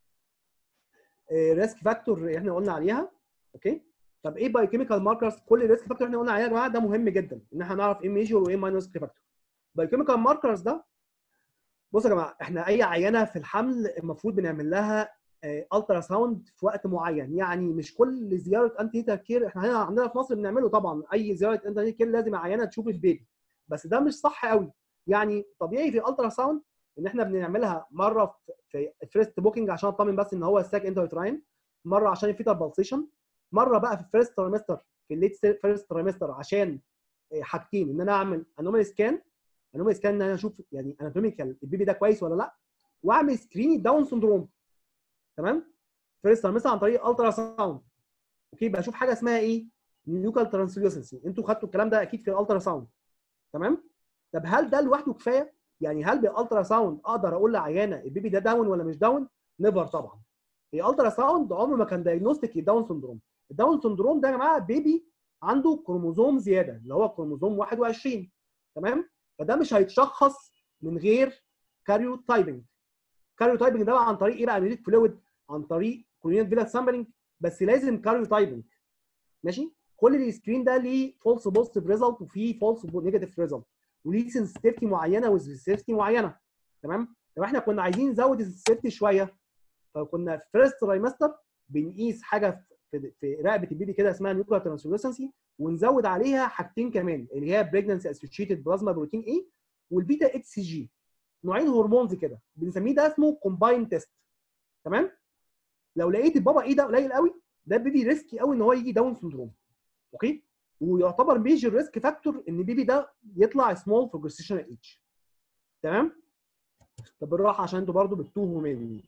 ريسك فاكتور احنا قلنا عليها اوكي طب ايه باي كيميكال ماركرز كل الريسك فاكتور احنا قلنا عليها يا جماعه ده مهم جدا ان احنا نعرف ايه ميجور وايه ماينس ريسك فاكتور باي كيميكال ماركرز ده بصوا يا جماعه احنا اي عينه في الحمل المفروض بنعمل لها الترا ساوند في وقت معين يعني مش كل زياره انتي كير احنا هنا عندنا في مصر بنعمله طبعا اي زياره انتي كير لازم عينه تشوف البيبي بس ده مش صح قوي يعني طبيعي في الالترا ساوند ان احنا بنعملها مره في فيرست بوكينج عشان اطمن بس ان هو الساك انترتراين مره عشان الفيتال بالسيشن مره بقى في الفيرست تريمستر في الليت فيرست تريمستر عشان حاجتين ان انا اعمل انومالي سكان انومالي سكان ان انا اشوف يعني اناتوميكال البيبي ده كويس ولا لا واعمل سكرين داون سندروم تمام فيرست تريمستر عن طريق الترا ساوند اوكي بشوف حاجه اسمها ايه نيوكال ترانسلوسنسي انتوا خدتوا الكلام ده اكيد في الالترا ساوند تمام طب هل ده لوحده كفايه يعني هل بالالترا ساوند اقدر اقول لعيانه البيبي ده داون ولا مش داون نيفر طبعا الالترا ساوند عمره ما كان دايجنوستيك للداون سندروم الداون سندروم ده يا جماعه بيبي عنده كروموزوم زياده اللي هو كروموزوم 21 تمام فده مش هيتشخص من غير كاريو تايبنج كاريو تايبنج ده بقى عن طريق ايه بقى اميليك فلويد عن طريق كورينيت فيلا سامبلنج بس لازم كاريو تايبنج ماشي كل السكرين ده ليه فولس بوزيتيف ريزلت وفيه فولس نيجاتيف ريزلت وليه سنسيتيفيتي معينه وسبيسيفيتي معينه تمام طب احنا كنا عايزين نزود السنسيتيفيتي شويه فكنا في فيرست ترايمستر بنقيس حاجه في, في رقبه البيبي كده اسمها نيوكلير ترانسلوسنسي ونزود عليها حاجتين كمان اللي هي بريجنسي اسوشيتد بلازما بروتين اي والبيتا اتش سي جي نوعين هرمونز كده بنسميه ده اسمه كومباين تيست تمام لو لقيت البابا ايه ده قليل قوي ده بيبي ريسكي قوي ان هو يجي داون سندروم اوكي ويعتبر ميجر ريسك فاكتور ان البيبي ده يطلع سمول بروجستيشن ايج تمام طب بالراحه عشان انتوا برضو بتتوهوا مني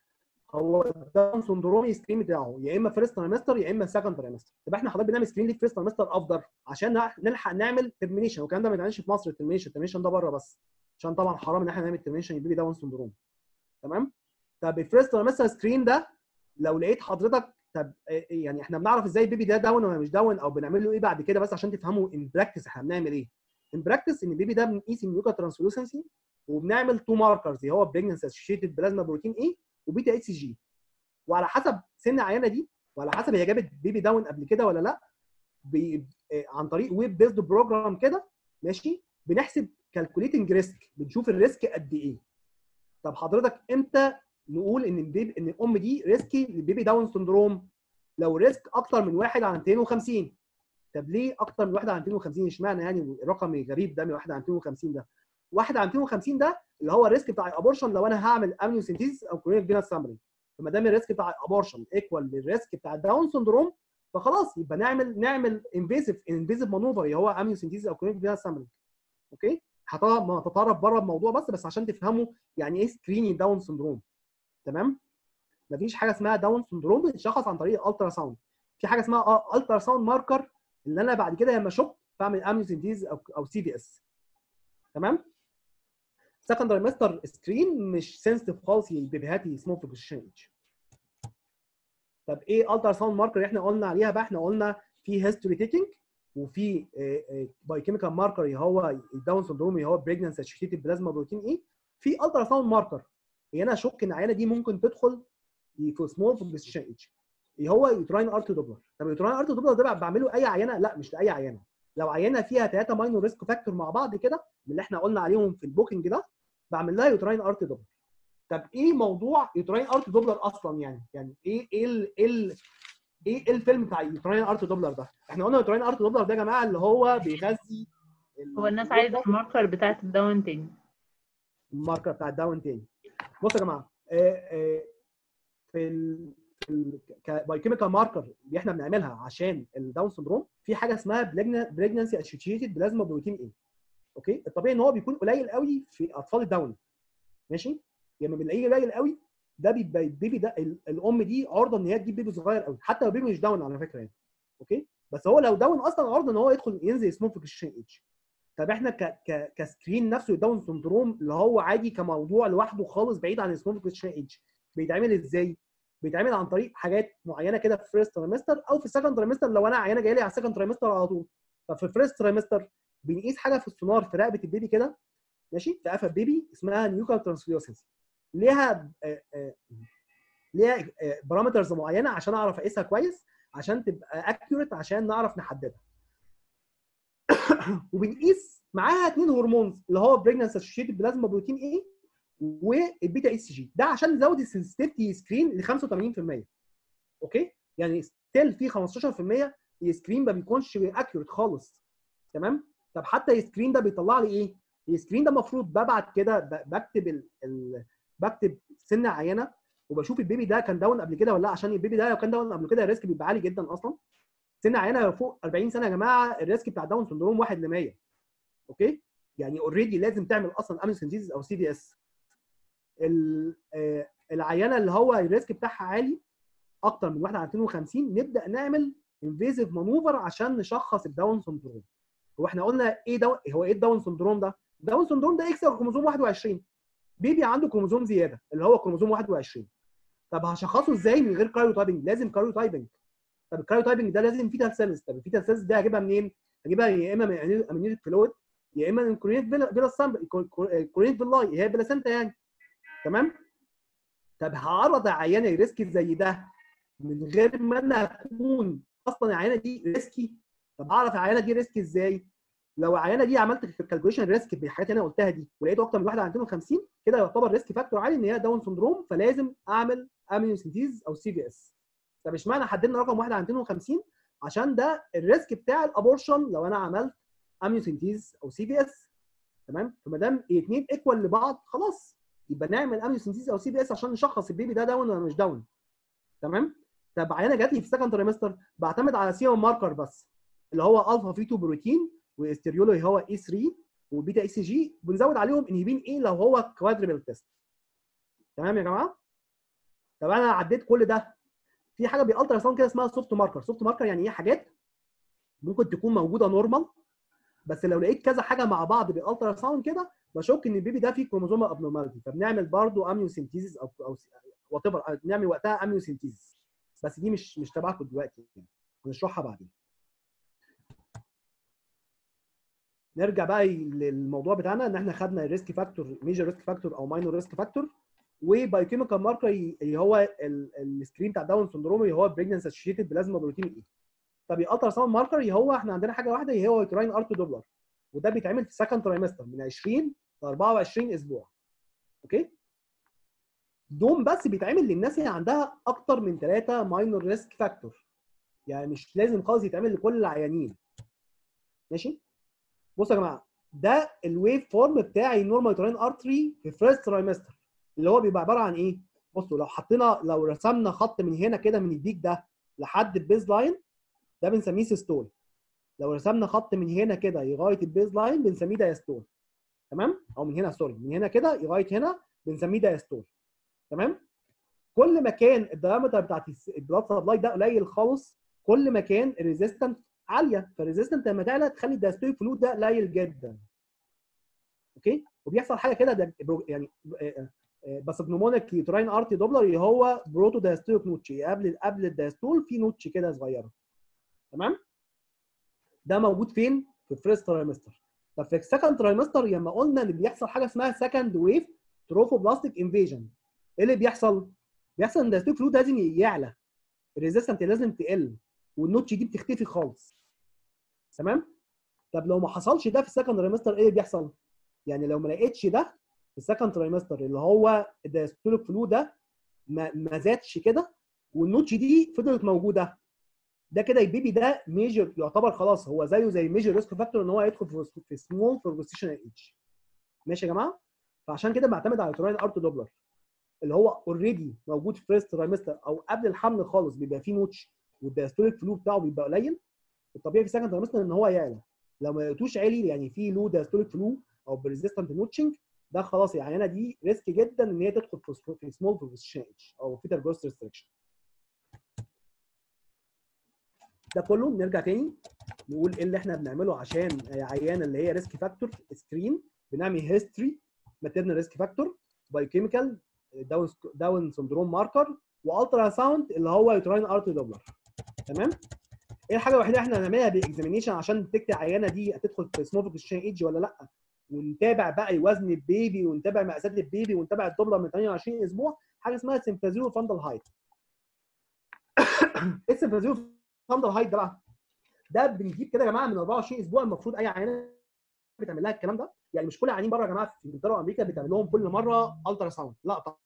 هو الداون سندروم السكرين بتاعه يا اما فيرست تريمستر يا اما سكند تريمستر طب احنا حضرتك بنعمل سكرين ليه فيرست تريمستر افضل عشان نلحق نعمل ترمينيشن والكلام ده ما بيتعملش في مصر الترمينيشن الترمينيشن ده بره بس عشان طبعا حرام ان احنا نعمل ترمينيشن يبقى داون سندروم تمام طب الفيرست تريمستر سكرين ده لو لقيت حضرتك طب يعني احنا بنعرف ازاي البيبي ده داون ولا مش داون او بنعمل له ايه بعد كده بس عشان تفهموا ان براكتس احنا بنعمل ايه ان براكتس ان البيبي ده بنقيس النيوكا ترانسلوسنسي وبنعمل تو ماركرز اللي هو بريجنسي اسوشيتد بلازما بروتين اي وبيتا اتش جي وعلى حسب سن العيانه دي وعلى حسب هي جابت بيبي داون قبل كده ولا لا بي... آه، عن طريق ويب بيزد بروجرام كده ماشي بنحسب كالكوليتنج ريسك بنشوف الريسك قد ايه طب حضرتك امتى نقول ان البيبي ان الام دي ريسكي للبيبي داون سندروم لو ريسك اكتر من 1 على 250 طب ليه اكتر من 1 على 250 اشمعنى يعني الرقم الغريب ده من 1 على 250 ده 1 على 250 ده اللي هو الريسك بتاع الابورشن لو انا هعمل امنيوسينتيز او كورونيك فينس سامرينج فما دام الريسك بتاع الابورشن ايكوال للريسك بتاع الداون سندروم فخلاص يبقى نعمل نعمل انفيزيف انفيزيف مانوفر اللي هو امنيوسينتيز او كورونيك فينس سامرينج اوكي هطلع ما تطرف بره الموضوع بس بس عشان تفهموا يعني ايه سكرينينج داون سندروم تمام مفيش حاجه اسمها داون سندروم بتتشخص عن طريق الالترا ساوند في حاجه اسمها الترا ساوند ماركر اللي انا بعد كده لما اشك بعمل امنيوسينتيز او او سي في اس تمام سكندري مستر سكرين مش سنسيتيف خالص للبيبيهات اللي اسمهم في ايج طب ايه الترا ساوند ماركر اللي احنا قلنا عليها بقى احنا قلنا في هيستوري تيكينج وفي باي كيميكال ماركر اللي هو الداون سندروم اللي هو بريجننس اسوشيتد بلازما بروتين ايه في الترا ساوند ماركر اللي انا اشك ان العيانه دي ممكن تدخل في سمول فوكسيشن ايج اللي هو يوتراين ارت دوبلر طب اليوتراين ارت دوبلر ده بعمله اي عينه لا مش لاي عينه لو عينه فيها ثلاثه ماينور ريسك فاكتور مع بعض كده من اللي احنا قلنا عليهم في البوكينج ده بعمل لها يوتراين ارت دوبلر طب ايه موضوع يوتراين ارت دوبلر اصلا يعني يعني ايه ايه ال ايه ال ايه إيه الفيلم بتاع يوتراين ارت دوبلر ده احنا قلنا يوتراين ارت دوبلر ده يا جماعه اللي هو بيغذي ال- هو الناس عايزه الماركر بتاعت الداون تاني الماركر بتاع الداون تاني بصوا يا جماعه آه، آه، في ال باي كيميكال ماركر اللي احنا بنعملها عشان الداون سندروم في حاجه اسمها بريجنسي اسوشيتد بلازما بروتين ايه اوكي الطبيعي ان هو بيكون قليل قوي في اطفال الداون ماشي لما بنلاقيه قليل قوي ده بيبقى البيبي ده ال- الام دي عرضه ان هي تجيب بيبي صغير قوي حتى لو بيبي مش داون على فكره يعني اوكي بس هو لو داون اصلا عرضه ان هو يدخل ينزل اسمه في ايج طب احنا ك ك كسكرين نفسه الداون سندروم اللي هو عادي كموضوع لوحده خالص بعيد عن السمول ايج بيتعمل ازاي؟ بيتعمل عن طريق حاجات معينه كده في الفيرست تريمستر او في السكند تريمستر لو انا عيانه جايه لي على السكند تريمستر على طول ففي الفيرست تريمستر بنقيس حاجه في السونار في رقبه البيبي كده ماشي في قفا البيبي اسمها نيوكال ترانسفيوسنس ليها آه، آه، ليها بارامترز معينه عشان اعرف اقيسها كويس عشان تبقى اكيوريت عشان نعرف نحددها وبنقيس معاها اثنين هرمونز اللي هو بريجننس اسوشيتد بلازما بروتين ايه والبيتا اس جي ده عشان نزود السنسيتيفيتي سكرين ل 85% اوكي يعني ستيل في 15% السكرين ما بيكونش اكيوريت خالص تمام طب حتى السكرين ده بيطلع لي ايه السكرين ده المفروض ببعت كده ب- بكتب ال... ال... بكتب سن عينه وبشوف البيبي ده كان داون قبل كده ولا لا عشان البيبي ده لو كان داون قبل كده الريسك بيبقى عالي جدا اصلا سن عينه لو فوق 40 سنه يا جماعه الريسك بتاع داون سندروم 1 ل 100 اوكي يعني اوريدي لازم تعمل اصلا اميوسنتيز او سي دي اس العينه اللي هو الريسك بتاعها عالي اكتر من 1 على 250 نبدا نعمل انفيزيف مانوفر عشان نشخص الداون سندروم هو احنا قلنا ايه دو... هو ايه الداون سندروم ده؟ داون سندروم ده اكس كروموزوم 21 بيبي عنده كروموزوم زياده اللي هو كروموزوم 21 طب هشخصه ازاي من غير كايرو تايبنج؟ لازم كايرو تايبنج طب الكايرو تايبنج ده لازم فيتال سيلز طب الفيتال سيلز دي هجيبها منين؟ هجيبها يا اما من امينيتك فلويد يا اما من كورينيت فيلا سامبل كورينيت فيلاي هي بلاسنتا يعني تمام؟ طب هعرض العيانه ريسك زي ده من غير ما انا اكون اصلا العيانه دي ريسكي طب اعرف العيانه دي ريسك ازاي؟ لو العيانه دي عملت في الكالكوليشن ريسك بالحاجات اللي انا قلتها دي ولقيته اكتر من 1 على 250 كده يعتبر ريسك فاكتور عالي ان هي داون سندروم فلازم اعمل امينوسينتيز او سي في اس طب اشمعنى حددنا رقم 1 على 250 عشان ده الريسك بتاع الابورشن لو انا عملت اميوسينتيز او سي في اس تمام فما دام الاثنين ايكوال لبعض خلاص يبقى نعمل اميوسينتيز او سي في اس عشان نشخص البيبي ده داون ولا مش داون تمام طب عيانه جات لي في سكند تريمستر بعتمد على سيرم ماركر بس اللي هو الفا في 2 بروتين واستريولو اللي هو اي 3 وبيتا اي سي جي بنزود عليهم انهبين ايه لو هو كوادربل تيست تمام يا جماعه طب انا عديت كل ده في حاجه بالترا ساوند كده اسمها سوفت ماركر سوفت ماركر يعني ايه حاجات ممكن تكون موجوده نورمال بس لو لقيت كذا حاجه مع بعض بالالترا ساوند كده بشك ان البيبي ده فيه كروموزوم ابنورماليتي فبنعمل برضو اميوسينتيزيس او او وات ايفر نعمل وقتها اميوسينتيزيس بس دي مش مش تبعكم دلوقتي يعني هنشرحها بعدين نرجع بقى للموضوع بتاعنا ان احنا خدنا الريسك فاكتور ميجر ريسك فاكتور او ماينور ريسك فاكتور وبايوكيميكال ماركر اللي هو السكرين بتاع داون سندروم اللي هو بريجننس اسوشيتد بلازما بروتين ايه طب الالترا ساوند ماركر هو احنا عندنا حاجه واحده هي هو يوتراين ارت دوبلر وده بيتعمل في سكند ترايمستر من 20 ل 24 اسبوع اوكي دوم بس بيتعمل للناس اللي عندها اكتر من 3 ماينور ريسك فاكتور يعني مش لازم خالص يتعمل لكل العيانين ماشي بصوا يا جماعه ده الويف فورم بتاع النورمال يوتراين ارتري في فيرست ترايمستر اللي هو بيبقى عباره عن ايه بصوا لو حطينا لو رسمنا خط من هنا كده من البيك ده لحد البيز لاين ده بنسميه سيستول لو رسمنا خط من هنا كده لغايه البيز لاين بنسميه دايستول تمام او من هنا سوري من هنا كده لغايه هنا بنسميه دايستول تمام كل ما كان الدايمتر بتاعت البلاد سبلاي ده قليل خالص كل ما كان الريزيستنت عاليه فالريزيستنت لما تعلى تخلي الدايستوليك فلويد ده قليل جدا اوكي وبيحصل حاجه كده ده برو- يعني آه، آه، بس بنومونيك يوتراين ارتي دوبلر اللي هو بروتو دايستوليك نوتش قبل قبل الدايستول في نوتش كده صغيره تمام ده موجود فين في الفيرست ترايمستر طب في السكند ترايمستر لما قلنا ان بيحصل حاجه اسمها سكند ويف تروفوبلاستيك انفيجن ايه اللي بيحصل بيحصل ان الدايستوليك فلويد لازم يعلى الريزيستنت لازم تقل والنوتش دي بتختفي خالص تمام طب لو ما حصلش ده في السكند ترايمستر ايه اللي بيحصل يعني لو ما لقيتش ده في السكند ترايمستر اللي هو الدايستوليك فلو ده ما, ما زادش كده والنوتش دي فضلت موجوده ده كده البيبي ده ميجر يعتبر خلاص هو زيه زي ميجر ريسك فاكتور ان هو يدخل في في سمول بروستيشنال ايدج ماشي يا جماعه فعشان كده بعتمد على تراين ارت دوبلر اللي هو اوريدي موجود في فيرست ترايمستر او قبل الحمل خالص بيبقى فيه نوتش والدايستوليك فلو بتاعه بيبقى قليل الطبيعي في السكند ترايمستر ان هو يعلى لو ما لقيتوش عالي يعني في لو دايستوليك فلو او بريزيستنت نوتشنج ده خلاص العيانه دي ريسك جدا ان هي تدخل في في سمول بروستيشن ايدج او فيتال جروث ريستريكشن ده كله نرجع تاني نقول ايه اللي احنا بنعمله عشان عيانه اللي هي ريسك فاكتور سكرين بنعمل هيستوري ماتيرنال ريسك فاكتور بايوكيميكال داون داون سندروم ماركر والترا ساوند اللي هو يوتراين ارت دوبلر تمام ايه الحاجه الوحيده اللي احنا هنعملها باكزامينيشن عشان تكتب العيانه دي هتدخل في سمول بروستيشن ايدج ولا لا ونتابع بقى وزن البيبي ونتابع مقاسات البيبي ونتابع الدوبلر من 28 اسبوع حاجه اسمها سيمفازيو فاندل هايت ايه السيمفازيو فاندل هايت ده بقى ده بنجيب كده يا جماعه من 24 اسبوع المفروض اي عيانه بتعمل لها الكلام ده يعني مش كل العيانين بره يا جماعه في انجلترا وامريكا بتعمل لهم كل مره الترا ساوند لا طبعا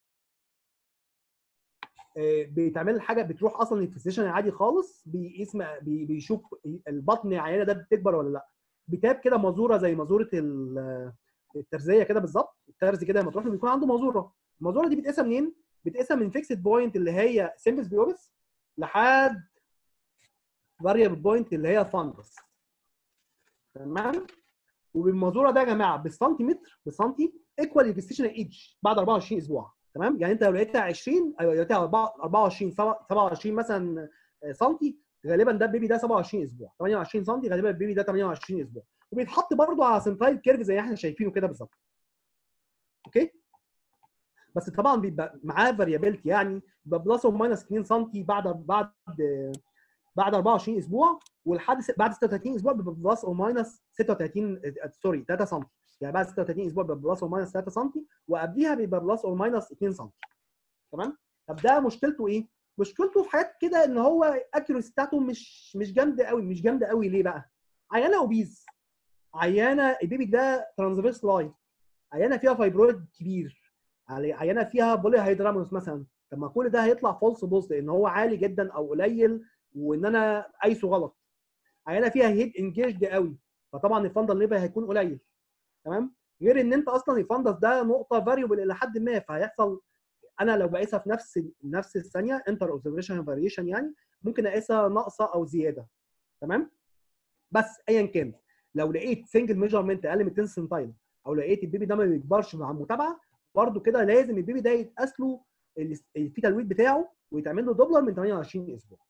آه، بيتعمل حاجه بتروح اصلا للفيزيشن العادي خالص بيقيس م- بي- بيشوف البطن العيانه ده بتكبر ولا لا بتاب كده مازوره زي مازوره ال- الترزيه كده بالظبط الترز كده لما تروح له بيكون عنده مازوره المازوره دي بتقيسها منين بتقيسها من فيكسد بوينت اللي هي سيمبس بيوبس لحد فاريبل بوينت اللي هي فاندس تمام وبالمازوره ده يا جماعه بالسنتيمتر بالسنتي ايكوال الجستيشن ايدج بعد 24 اسبوع تمام يعني انت لو لقيتها 20 او لقيتها 24 27 مثلا سنتي غالبا ده البيبي ده 27 اسبوع 28 سم غالبا البيبي ده 28 اسبوع وبيتحط برضه على سنتايل كيرف زي احنا شايفينه كده بالظبط اوكي بس طبعا بيبقى معاه فاريابيلتي يعني بيبقى بلس او ماينس 2 سم بعد بعد بعد 24 اسبوع ولحد س- بعد 36 اسبوع بيبقى بلس او ماينس 36 آه، سوري 3 سم يعني بعد 36 اسبوع بيبقى بلس او ماينس 3 سم وقبليها بيبقى بلس او ماينس 2 سم تمام طب ده مشكلته ايه؟ مشكلته في حاجات كده ان هو الاكيوريسي بتاعته مش مش جامده قوي مش جامده قوي ليه بقى؟ عيانه اوبيز عيانه البيبي ده ترانسفيرس لاين عيانه فيها فايبرويد كبير عي- عيانه فيها بولي هيدراموس مثلا طب ما كل ده هيطلع فولس بوز لان هو عالي جدا او قليل وان انا قايسه غلط عيانه فيها هيد انجيجد قوي فطبعا الفندل ليفل هيكون قليل تمام غير ان انت اصلا الفندس ده نقطه فاريبل الى حد ما فهيحصل انا لو بقيسها في نفس نفس الثانيه انتر اوبزرفيشن فاريشن يعني ممكن اقيسها ناقصه او زياده تمام بس ايا كان لو لقيت سنجل ميجرمنت اقل من 10 سنتايل او لقيت البيبي ده ما بيكبرش مع المتابعه برده كده لازم البيبي ده يتقاس له ال- الفيتال ويت بتاعه ويتعمل له دوبلر من 28 اسبوع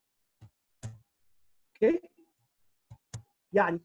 اوكي يعني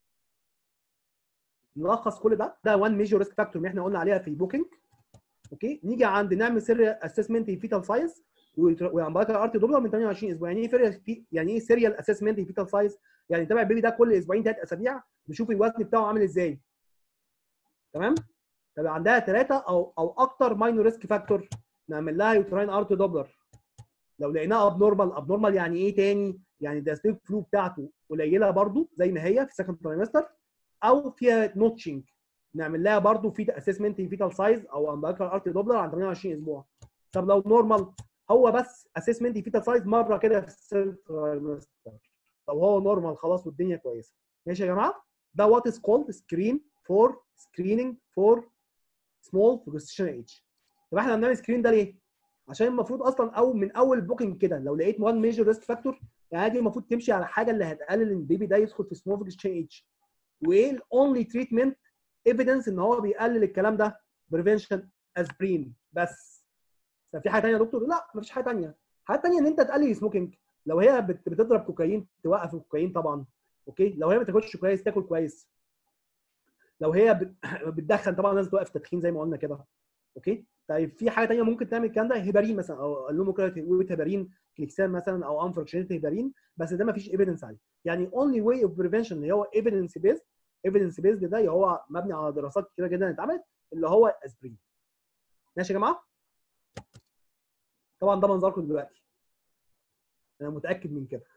نلخص كل ده ده 1 ميجور ريسك فاكتور اللي احنا قلنا عليها في البوكينج اوكي نيجي عند نعمل سيريال اسسمنت فيتال سايز وامبارك ارت دوبلر من 28 اسبوع يعني ايه فيريال يعني ايه سيريال اسسمنت فيتال سايز يعني نتابع البيبي ده كل اسبوعين ثلاث اسابيع نشوف الوزن بتاعه عامل ازاي تمام طب عندها ثلاثه او او اكتر ماينور ريسك فاكتور نعمل لها يوتراين ارت دوبلر لو لقيناها اب نورمال اب نورمال يعني ايه تاني يعني الدايستوليك فلو بتاعته قليله برضو زي ما هي في سكند ترايمستر او فيها نوتشنج نعمل لها برضو في اسسمنت فيتال سايز او امباركال ارت دوبلر عن 28 اسبوع طب لو نورمال هو بس اسسمنت فيتال سايز مره كده في الثيرد ترايمستر لو هو نورمال خلاص والدنيا كويسه ماشي يا جماعه ده وات از كولد سكرين فور سكريننج فور سمول بروستيشن ايج طب احنا بنعمل سكرين ده ليه؟ عشان المفروض اصلا او من اول بوكينج كده لو لقيت 1 ميجر ريسك فاكتور يعني دي المفروض تمشي على حاجه اللي هتقلل ان البيبي ده يدخل في سمول بروستيشن ايج وايه الاونلي تريتمنت ايفيدنس ان هو بيقلل الكلام ده بريفنشن اسبرين بس طب في حاجه ثانيه يا دكتور؟ لا مفيش حاجه ثانيه حاجه ثانيه ان انت تقلل السموكينج لو هي بت- بتضرب كوكايين توقف الكوكايين طبعا اوكي لو هي ما تاكلش كويس تاكل كويس لو هي بت- بتدخن طبعا لازم توقف التدخين زي ما قلنا كده اوكي طيب في حاجه ثانيه ممكن تعمل الكلام ده هيبارين مثلا او اللوموكرات هيبارين كليكسان مثلا او انفركشنت هيبارين بس ده ما فيش ايفيدنس عليه يعني اونلي واي اوف بريفنشن اللي هو ايفيدنس بيز ايفيدنس بيز ده هو مبني على دراسات كتيره جدا اتعملت اللي هو الاسبرين ماشي يا جماعه طبعا ده منظركم دلوقتي انا متاكد من كده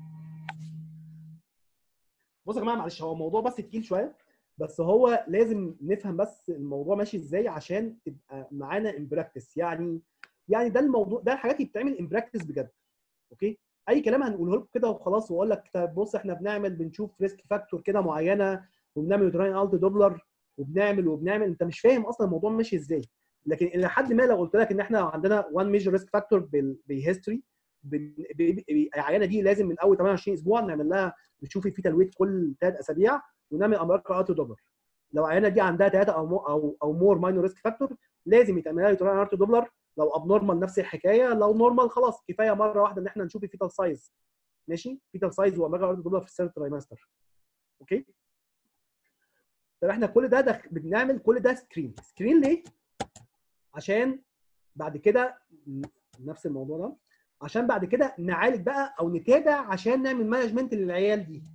بصوا يا جماعه معلش هو الموضوع بس تقيل شويه بس هو لازم نفهم بس الموضوع ماشي ازاي عشان تبقى معانا ان براكتس يعني يعني ده الموضوع ده الحاجات اللي بتتعمل ان براكتس بجد اوكي اي كلام هنقوله لكم كده وخلاص واقول لك طب بص احنا بنعمل بنشوف ريسك فاكتور كده معينه وبنعمل يوتراين الت دوبلر وبنعمل وبنعمل انت مش فاهم اصلا الموضوع ماشي ازاي لكن الى حد ما لو قلت لك ان احنا عندنا 1 ميجر ريسك فاكتور بالهيستوري العيانه دي لازم من اول 28 اسبوع نعمل لها نشوف الفيتال ويت كل ثلاث اسابيع ونعمل امريكا ارت دوبلر لو العيانه دي عندها ثلاثه او مو او او مور ماينور ريسك فاكتور لازم يتعمل لها يوتراين ارت دوبلر لو اب نورمال نفس الحكايه لو نورمال خلاص كفايه مره واحده ان احنا نشوف الفيتال سايز ماشي فيتال سايز وامريكا ارت دوبلر في الثيرد ترايمستر اوكي طب احنا كل ده, ده بنعمل كل ده سكرين سكرين ليه عشان بعد كده نفس الموضوع ده عشان بعد كده نعالج بقى او نتابع عشان نعمل مانجمنت للعيال دي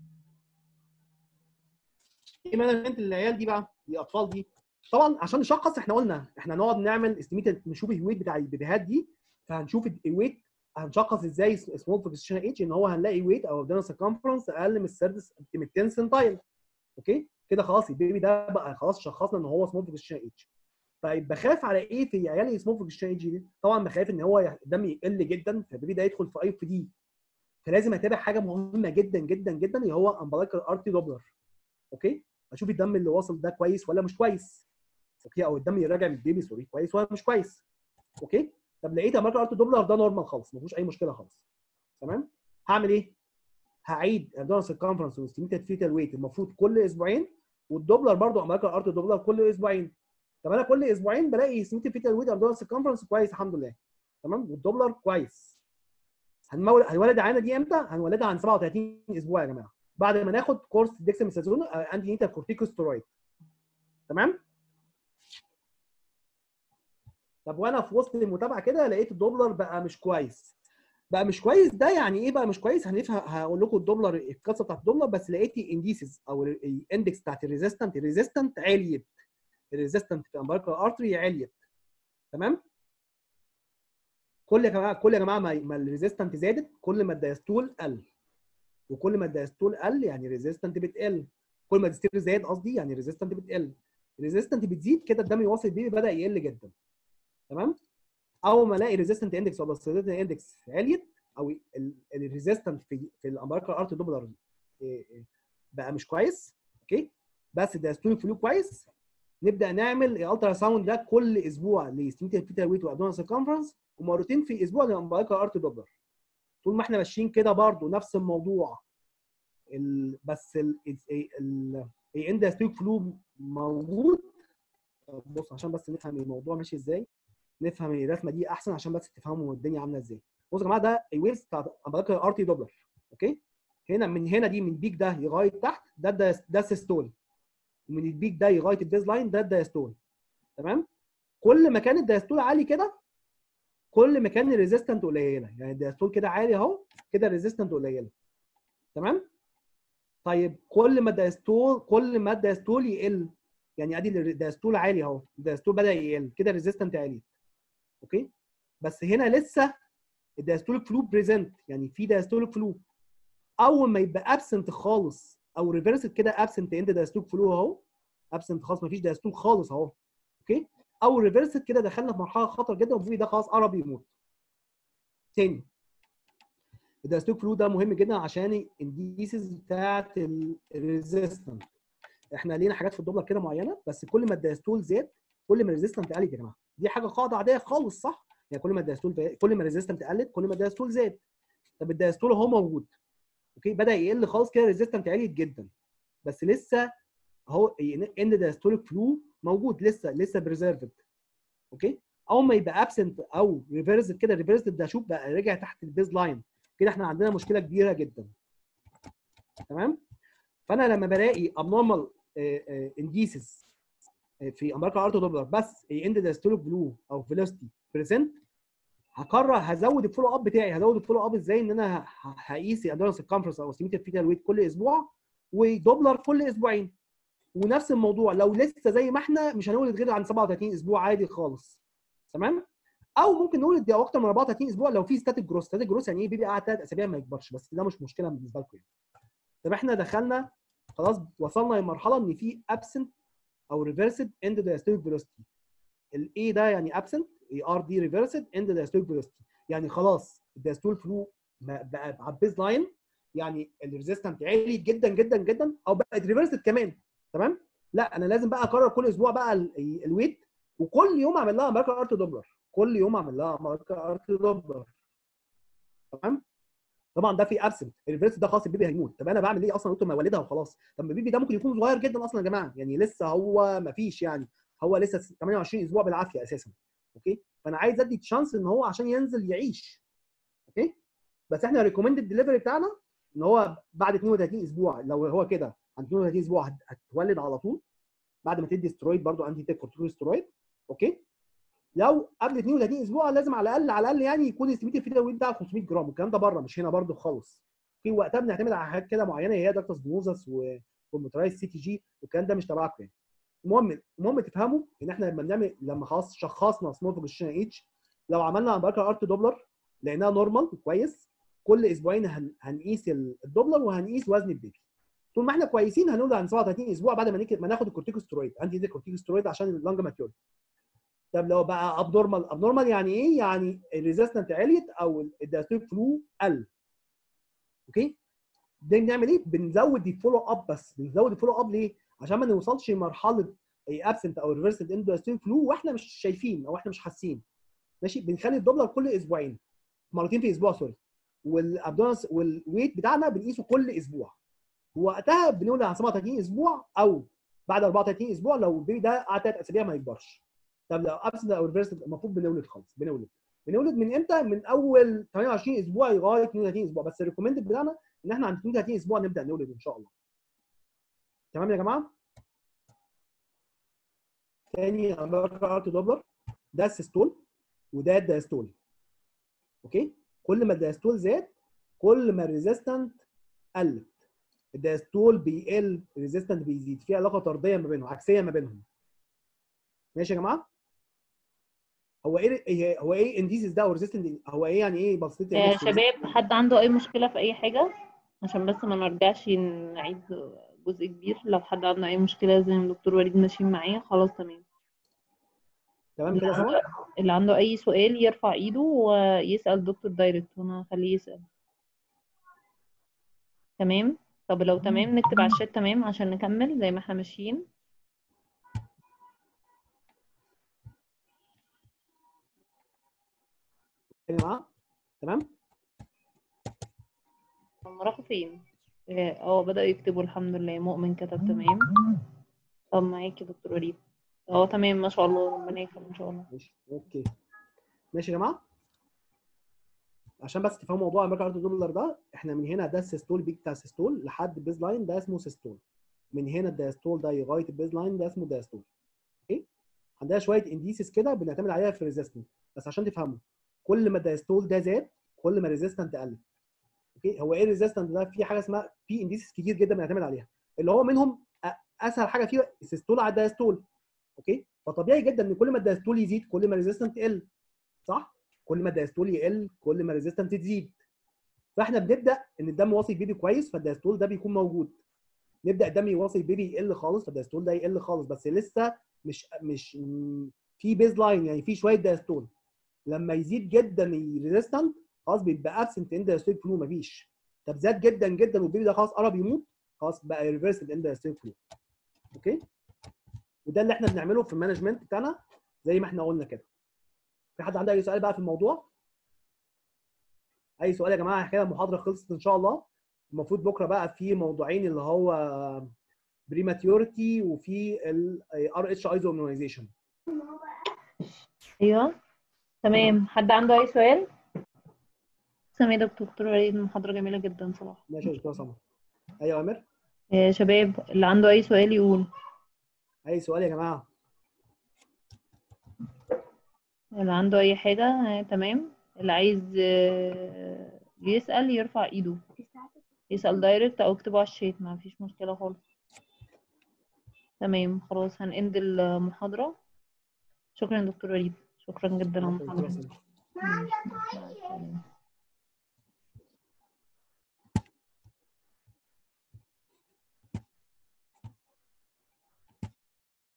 ايه مانجمنت للعيال دي بقى الاطفال دي طبعا عشان نشخص احنا قلنا احنا نقعد نعمل استيميت نشوف الويت بتاع البيبيهات دي فهنشوف الويت هنشخص ازاي سمول بوزيشن ايج ان هو هنلاقي ويت او ابدان سيركمفرنس اقل من السادس من 10 سنتايل اوكي كده خلاص البيبي ده بقى خلاص شخصنا ان هو سمول بوزيشن ايج طيب بخاف على ايه في عيال سمول بوزيشن ايج دي طبعا بخاف ان هو الدم يقل جدا فالبيبي ده يدخل في اي اف دي فلازم اتابع حاجه مهمه جدا جدا جدا اللي هو امبلايكال ارتي دوبلر اوكي اشوف الدم اللي واصل ده كويس ولا مش كويس اوكي او الدم اللي راجع من البيبي سوري كويس ولا مش كويس اوكي طب لقيت امريكا ارت دوبلر ده نورمال خالص ما فيهوش اي مشكله خالص تمام هعمل ايه هعيد ابدونال سيركمفرنس واستيميتد فيتال ويت المفروض كل اسبوعين والدوبلر برضو امريكا ارت دوبلر كل اسبوعين طب انا كل اسبوعين بلاقي استيميتد فيتال ويت ابدونال سيركمفرنس كويس الحمد لله تمام والدوبلر كويس هنولد هنولد العينه دي امتى هنولدها عن 37 اسبوع يا جماعه بعد ما ناخد كورس ديكساميثازون انتي نيتال كورتيكوستيرويد تمام طب وانا في وسط المتابعه كده لقيت الدوبلر بقى مش كويس بقى مش كويس ده يعني ايه بقى مش كويس هنفهم هقول لكم الدوبلر القصه بتاعت الدوبلر بس لقيت انديسز او الاندكس بتاعت الريزيستنت الريزيستنت عليت الريزيستنت في امباركال ارتري عليت تمام كل يا جماعه كل يا جماعه ما, ما الريزيستنت زادت كل ما الدايستول قل وكل ما الدايستول قل يعني الريزيستنت بتقل كل ما الدايستول زاد قصدي يعني الريزيستنت بتقل الريزيستنت بتزيد كده الدم يواصل بيه بدا يقل جدا تمام اول ما الاقي ريزيستنت اندكس او السيدنت اندكس عليت او الريزيستنت في في الامباركال ارت دوبلر بقى مش كويس اوكي بس الدايستول فلو كويس نبدا نعمل الالترا ساوند ده كل اسبوع لستيميتال فيتال ويت وابدونال سيركمفرنس ومرتين في الاسبوع للامباركال ارت دوبلر طول ما احنا ماشيين كده برضو نفس الموضوع ال بس الاندستريك فلو موجود بص عشان بس نفهم الموضوع ماشي ازاي نفهم الرسمه دي احسن عشان بس تفهموا الدنيا عامله ازاي بصوا يا جماعه ده الويفز بتاع امباركال ارتي دوبلر اوكي هنا من هنا دي من البيك ده لغايه تحت ده ده, ده السيستول ومن البيك ده لغايه البيز لاين ده الدايستول تمام كل ما كان الدايستول عالي كده كل ما كان الريزيستنت قليله يعني الدايستول كده عالي اهو كده الريزيستنت قليله تمام طيب كل ما الدايستول كل ما الدايستول يقل يعني ادي الدايستول عالي اهو الدايستول بدا يقل كده الريزيستنت عالي اوكي بس هنا لسه الدايستوليك فلو بريزنت يعني في دايستوليك فلو اول ما يبقى ابسنت خالص او ريفرسد كده ابسنت اند دايستوليك فلو اهو ابسنت خالص مفيش دايستول خالص اهو اوكي او ريفرسد كده دخلنا في مرحله خطر جدا والبيبي ده خلاص قرب يموت تاني الدايستوليك فلو ده مهم جدا عشان الانديسز بتاعت الريزيستنت احنا لينا حاجات في الدوبلر كده معينه بس كل ما الدايستول زاد كل ما الريزيستنت قلت يا جماعه دي حاجه قاعده عاديه خالص صح يعني كل ما الدايستول كل ما الريزيستنت قلت كل ما الدايستول زاد طب الدايستول اهو موجود اوكي بدا يقل خالص كده الريزيستنت عليت جدا بس لسه اهو اند دايستوليك فلو موجود لسه لسه بريزيرفد اوكي اول ما يبقى ابسنت او ريفرسد كده ريفرسد ده شوف بقى رجع تحت البيز لاين كده احنا عندنا مشكله كبيره جدا تمام فانا لما بلاقي ابنورمال انديسز في امريكا ارتو دوبلر بس اند دايستوليك فلو او فيلوسيتي بريزنت هقرر هزود الفولو اب بتاعي هزود الفولو اب ازاي ان انا ه- هقيس الاندورنس سيركمفرنس او سيميتر فيتال ويت كل اسبوع ودوبلر كل اسبوعين ونفس الموضوع لو لسه زي ما احنا مش هنولد غير عن 37 اسبوع عادي خالص تمام او ممكن نولد دي اكتر من 34 اسبوع لو في ستاتيك جروس ستاتيك جروس يعني ايه بيبي قاعد ثلاث اسابيع ما يكبرش بس ده مش مشكله بالنسبه لكم يعني طب احنا دخلنا خلاص وصلنا لمرحله ان في ابسنت او ريفرسد اند دايستوليك فيلوسيتي الاي ده يعني ابسنت اي ار دي ريفرسد اند دايستوليك فيلوسيتي يعني خلاص الدايستول فلو بقى بقى على البيز لاين يعني الريزيستنت عالي جدا جدا جدا او بقت ريفرسد كمان تمام لا انا لازم بقى اكرر كل اسبوع بقى ال- الويت وكل يوم اعمل لها امريكان ارت دوبلر كل يوم اعمل لها امريكان ارت دوبلر تمام طبعا ده في ابسنت الريفرس ده خلاص البيبي هيموت طب انا بعمل ايه اصلا قلت ما والدها وخلاص طب ما البيبي ده ممكن يكون صغير جدا اصلا يا جماعه يعني لسه هو ما فيش يعني هو لسه 28 اسبوع بالعافيه اساسا اوكي فانا عايز ادي تشانس ان هو عشان ينزل يعيش اوكي بس احنا ريكومندد ديليفري بتاعنا ان هو بعد 32 اسبوع لو هو كده عند 32 اسبوع هت- هتولد على طول بعد ما تدي سترويد برضو انتي تيك كورتيكوسترويد اوكي لو قبل 32 اسبوع لازم على الاقل على الاقل يعني يكون استيميتد فيتا ويت بتاع 500 جرام والكلام ده بره مش هنا برضو خالص في وقتها بنعتمد على حاجات كده معينه هي داكتس فينوزس والموترايز سي تي جي والكلام ده مش تبعكم يعني المهم المهم تفهموا ان احنا لما بنعمل لما خلاص شخصنا سمول بوزيشن اتش لو عملنا امباركر ارت دوبلر لقيناها نورمال كويس كل اسبوعين هن... هنقيس الدوبلر وهنقيس وزن البيبي طول ما احنا كويسين هنولد عن 37 اسبوع بعد ما نك... ما ناخد الكورتيكوسترويد انتي دي كورتيكوسترويد عشان اللانج ماتيوريتي طب لو بقى ابنورمال ابنورمال يعني ايه؟ يعني الريزيستنت عليت او الدايستوليك فلو قل اوكي ده بنعمل ايه؟ بنزود الفولو اب بس بنزود الفولو اب ليه؟ عشان ما نوصلش لمرحله ابسنت او ريفرسد اند دايستوليك فلو واحنا مش شايفين او احنا مش حاسين ماشي بنخلي الدوبلر كل اسبوعين مرتين في اسبوع سوري والابدونس والويت بتاعنا بنقيسه كل اسبوع وقتها بنولد عن 37 اسبوع او بعد 34 اسبوع لو البيبي ده قعد ثلاث اسابيع ما يكبرش طب لو ابسنت او ريفرس المفروض بنولد خالص بنولد بنولد من امتى؟ من اول 28 اسبوع لغايه 32 اسبوع بس الريكومندد بتاعنا ان احنا عند 32 اسبوع نبدا نولد ان شاء الله. تمام يا جماعه؟ تاني امريكا ارت دوبلر ده السيستول وده الدايستول. اوكي؟ كل ما الدايستول زاد كل ما الريزيستنت قلت. الدايستول بيقل الريزيستنت بيزيد في علاقه طرديه ما بينهم عكسيه ما بينهم. ماشي يا جماعه؟ هو ايه إيه- هو ايه انديسيس ده او ريزيستنت هو ايه يعني ايه بسيط يا شباب حد عنده اي مشكلة في اي حاجة عشان بس ما نرجعش نعيد جزء كبير لو حد عنده اي مشكلة زي ما الدكتور وليد ماشيين معايا خلاص تمام تمام كده يا سما اللي عنده اي سؤال يرفع ايده ويسأل الدكتور دايركت وانا هخليه يسأل تمام طب لو تمام نكتب على الشات تمام عشان نكمل زي ما احنا ماشيين يا جماعه تمام هم راحوا فين اه آه، بدأوا يكتبوا الحمد لله مؤمن كتب تمام طب معاك يا دكتور وليد اه تمام ما شاء الله ربنا يكرم ان شاء الله ماشي اوكي ماشي يا جماعه عشان بس تفهموا موضوع امريكا ارت دولار ده احنا من هنا ده السيستول بيك بتاع السيستول لحد البيز لاين ده اسمه سيستول من هنا الدايستول ده لغايه البيز لاين ده اسمه دايستول اوكي عندها شويه انديسيس كده بنعتمد عليها في الريزيستنت بس عشان تفهموا كل ما الدايستول ده زاد كل ما الريزيستنت قل اوكي هو ايه الريزيستنت ده في حاجه اسمها في انديسيس كتير جدا بنعتمد عليها اللي هو منهم أ- اسهل حاجه فيه السيستول على الدايستول اوكي فطبيعي جدا ان كل ما الدايستول يزيد كل ما الريزيستنت تقل صح كل ما الدايستول يقل كل ما الريزيستنت تزيد فاحنا بنبدا ان الدم واصل بيبي كويس فالدايستول ده بيكون موجود نبدا الدم يواصل بيبي يقل خالص فالدايستول ده يقل خالص بس لسه مش مش م- في بيز لاين يعني في شويه دايستول لما يزيد جدا الريزيستنت خلاص بيبقى ابسنت اند دايستول فلو مفيش طب زاد جدا جدا والبيبي ده خلاص قرب يموت خلاص بقى ريفرس اند دايستول فلو اوكي وده اللي احنا بنعمله في المانجمنت بتاعنا زي ما احنا قلنا كده في حد عنده اي سؤال بقى في الموضوع اي سؤال يا جماعه كده المحاضره خلصت ان شاء الله المفروض بكره بقى في موضوعين اللي هو بريماتيورتي وفي الار اتش ايزومنايزيشن ايوه تمام حد عنده اي سؤال تمام يا دكتور وليد محاضرة جميلة جدا صراحة ماشي يا دكتور سمر ايوه يا امير يا شباب اللي عنده اي سؤال يقول اي سؤال يا جماعه اللي عنده اي حاجة آه، تمام اللي عايز آه، يسأل يرفع ايده يسأل دايركت او اكتبه على الشات ما فيش مشكلة خالص تمام خلاص هنند المحاضرة شكرا يا دكتور وليد شكرا جدا على عفواً يا دكتور المحاضرة سمر. ماشي، مع السلامة.